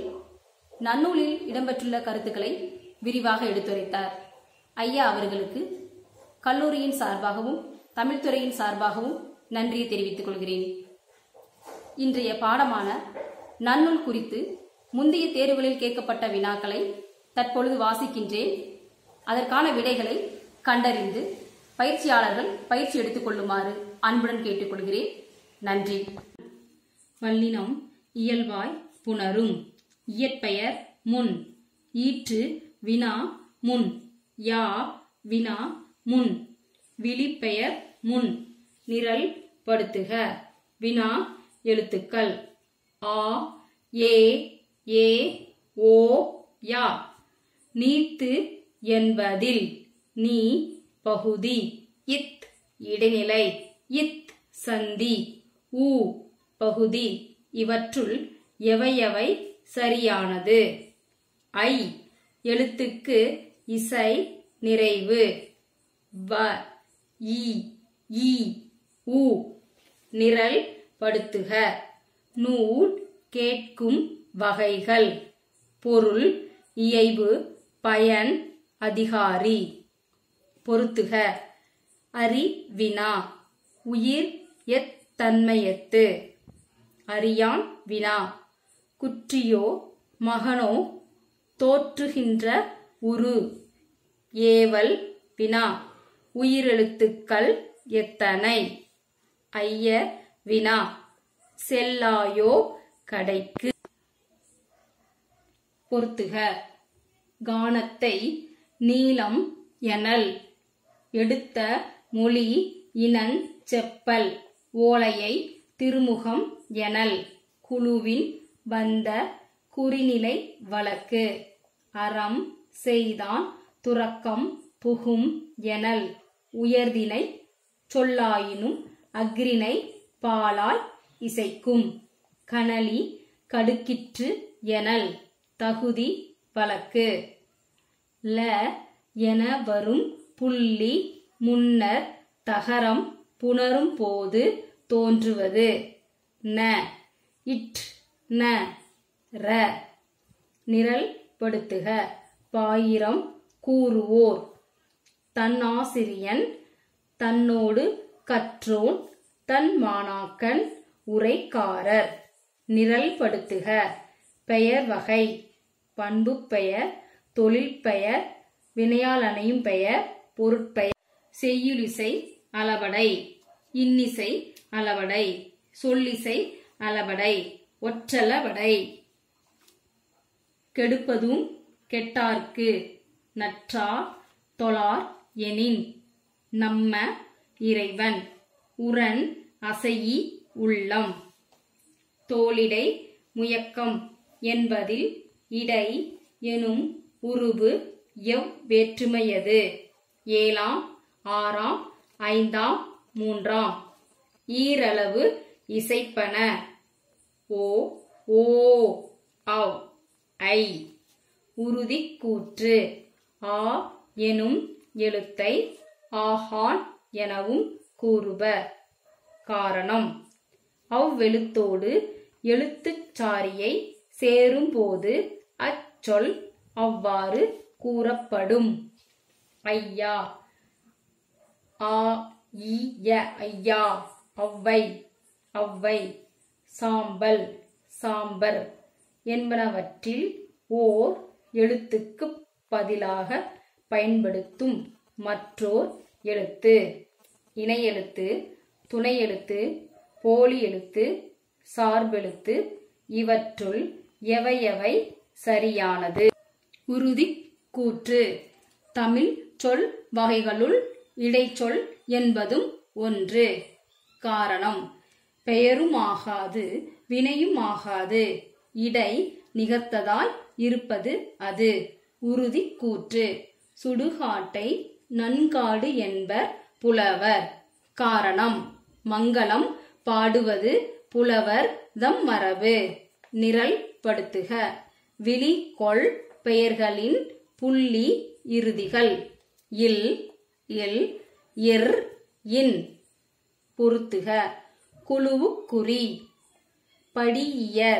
நன்னூலில் இடம்பெற்றுள்ள கருத்துக்களை விரிவாக எடுத்துரைத்தார் ஐயா அவர்களுக்கு கல்லூரியின் சார்பாகவும் தமிழ்துறையின் சார்பாகவும் நன்றியை தெரிவித்துக் கொள்கிறேன் இன்றைய பாடமான நன்னூல் குறித்து முந்தைய தேர்வுகளில் கேட்கப்பட்ட வினாக்களை தற்பொழுது வாசிக்கின்றேன் அதற்கான விடைகளை கண்டறிந்து பயிற்சியாளர்கள் பயிற்சி எடுத்துக் கொள்ளுமாறு அன்புடன் கேட்டுக்கொள்கிறேன் நன்றி வல்லினம் இயல்பாய் புணரும் இயற்பெயர் முன் ஈற்று வினா முன் யா வினா முன் விழிப்பெயர் முன் நிரல் படுத்துக வினா எழுத்துக்கள் ஆ ஏ ஏ ஓ யா நீத்து என்பதில் நீ பகுதி இத் இடைநிலை இத் சந்தி ஊ பகுதி இவற்றுள் எவையவை சரியானது ஐ எழுத்துக்கு இசை நிறைவு வ இ ஈ உ நிரல் படுத்துக நூல் கேட்கும் வகைகள் பொருள் இயைபு பயன் அதிகாரி பொருத்துக அறி வினா உயிர் எத்தன்மையத்து அறியான் வினா குற்றியோ மகனோ தோற்றுகின்ற உரு ஏவல் வினா உயிரெழுத்துக்கள் எத்தனை ஐய வினா செல்லாயோ கடைக்கு பொறுத்துக கானத்தை நீளம் எனல் எடுத்த மொழி இனன் செப்பல் ஓலையை திருமுகம் எனல் குழுவின் வந்த குறிநிலை வழக்கு அறம் செய்தான் துறக்கம் புகும் எனல் உயர்தினை சொல்லாயினும் அக்ரிணை பாலால் இசைக்கும் கனலி கடுக்கிற்று எனல் தகுதி வழக்கு ல என வரும் புள்ளி முன்னர் தகரம் புணரும் போது தோன்றுவது ந இட் ந ர நிரல் படுத்துக பாயிரம் கூறுவோர் தன்னாசிரியன் தன்னோடு கற்றோன் தன் மாணாக்கன் உரைக்காரர் நிரல் படுத்துக பெயர் வகை பண்பு பெயர் தொழில் பெயர் வினையால் அணையும் பெயர் பொருட்பெயர் செய்யுளிசை அளபடை இன்னிசை அளபடை சொல்லிசை அளபடை ஒற்றளபடை கெடுப்பதும் கெட்டார்க்கு நற்றா தொழார் எனின் நம்ம இறைவன் உரன் அசையி உள்ளம் தோளிடை முயக்கம் என்பதில் இடை எனும் உருபு எவ் வேற்றுமையது ஏழாம் ஆறாம் ஐந்தாம் மூன்றாம் ஈரளவு இசைப்பன ஓ ஓ அவ் ஐ உறுதி கூற்று ஆ எனும் எழுத்தை ஆஹான் எனவும் கூறுப காரணம் அவ்வெழுத்தோடு எழுத்துச் சாரியை சேரும்போது அச்சொல் அவ்வாறு கூறப்படும் ஐயா ஆ ஈய ஐயா ஒளவை ஒளவை சாம்பல் சாம்பர் என்பனவற்றில் ஓர் எழுத்துக்குப் பதிலாக பயன்படுத்தும் மற்றோர் எழுத்து இணை எழுத்து துணை எழுத்து போலி எழுத்து சார்பெழுத்து இவற்றுள் எவையவை சரியானது உறுதி கூற்று தமிழ் சொல் வகைகளுள் இடைச்சொல் என்பதும் ஒன்று காரணம் பெயருமாகாது வினையுமாகாது இடை நிகர்த்ததாய் இருப்பது அது உறுதி கூற்று சுடுகாட்டை நன்காடு என்பர் புலவர் காரணம் மங்களம் பாடுவது புலவர் தம் மரபு நிரல் படுத்துக விழி கொள் பெயர்களின் புள்ளி இறுதிகள் இல் இல் இர் இன் பொருத்துக குழுவுக்குறி படியியர்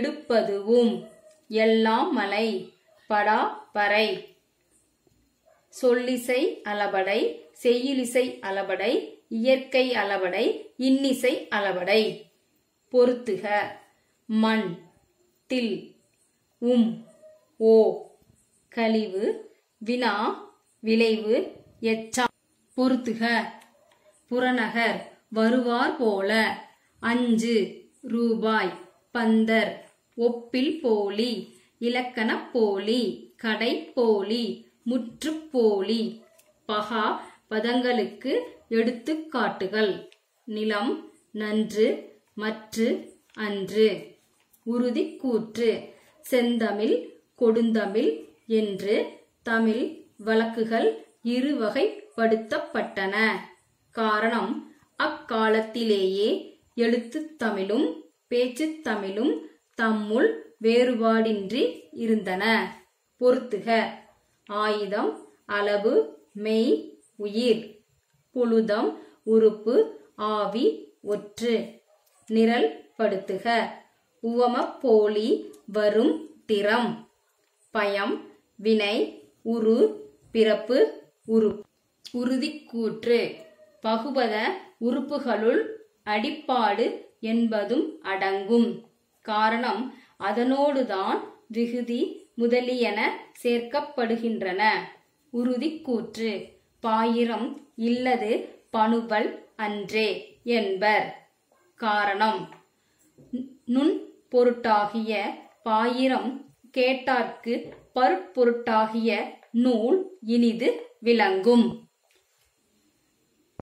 எடுப்பதுவும் எல்லாம் மலை படா பறை சொல்லிசை அளபடை செய்யுளிசை அளபடை இயற்கை அளபடை இன்னிசை அளபடை பொருத்துக மண் தில் உம் ஓ கழிவு வினா விளைவு எச்சா பொருத்துக புறநகர் வருவார் போல அஞ்சு ரூபாய் பந்தர் ஒப்பில் போலி இலக்கணப் போலி கடை போலி முற்றுப்போலி பகா பதங்களுக்கு எடுத்துக்காட்டுகள் நிலம் நன்று மற்று அன்று உறுதிக்கூற்று செந்தமிழ் கொடுந்தமிழ் என்று தமிழ் வழக்குகள் இருவகைப்படுத்தப்பட்டன காரணம் அக்காலத்திலேயே எழுத்துத் தமிழும் பேச்சுத் தமிழும் தம்முள் வேறுபாடின்றி இருந்தன பொறுத்துக ஆயுதம் அளவு மெய் உயிர் புழுதம் உறுப்பு ஆவி ஒற்று நிரல் படுத்துக உவமப் போலி வரும் திறம் பயம் வினை உரு பிறப்பு உரு உறுதிக்கூற்று பகுபத உறுப்புகளுள் அடிப்பாடு என்பதும் அடங்கும் காரணம் அதனோடுதான் விகுதி முதலியன சேர்க்கப்படுகின்றன உறுதிக்கூற்று பாயிரம் இல்லது பணுவல் அன்றே என்பர் காரணம் நுண் பொருட்டாகிய பாயிரம் கேட்டார்க்கு பருப்பொருட்டாகிய நூல் இனிது விளங்கும்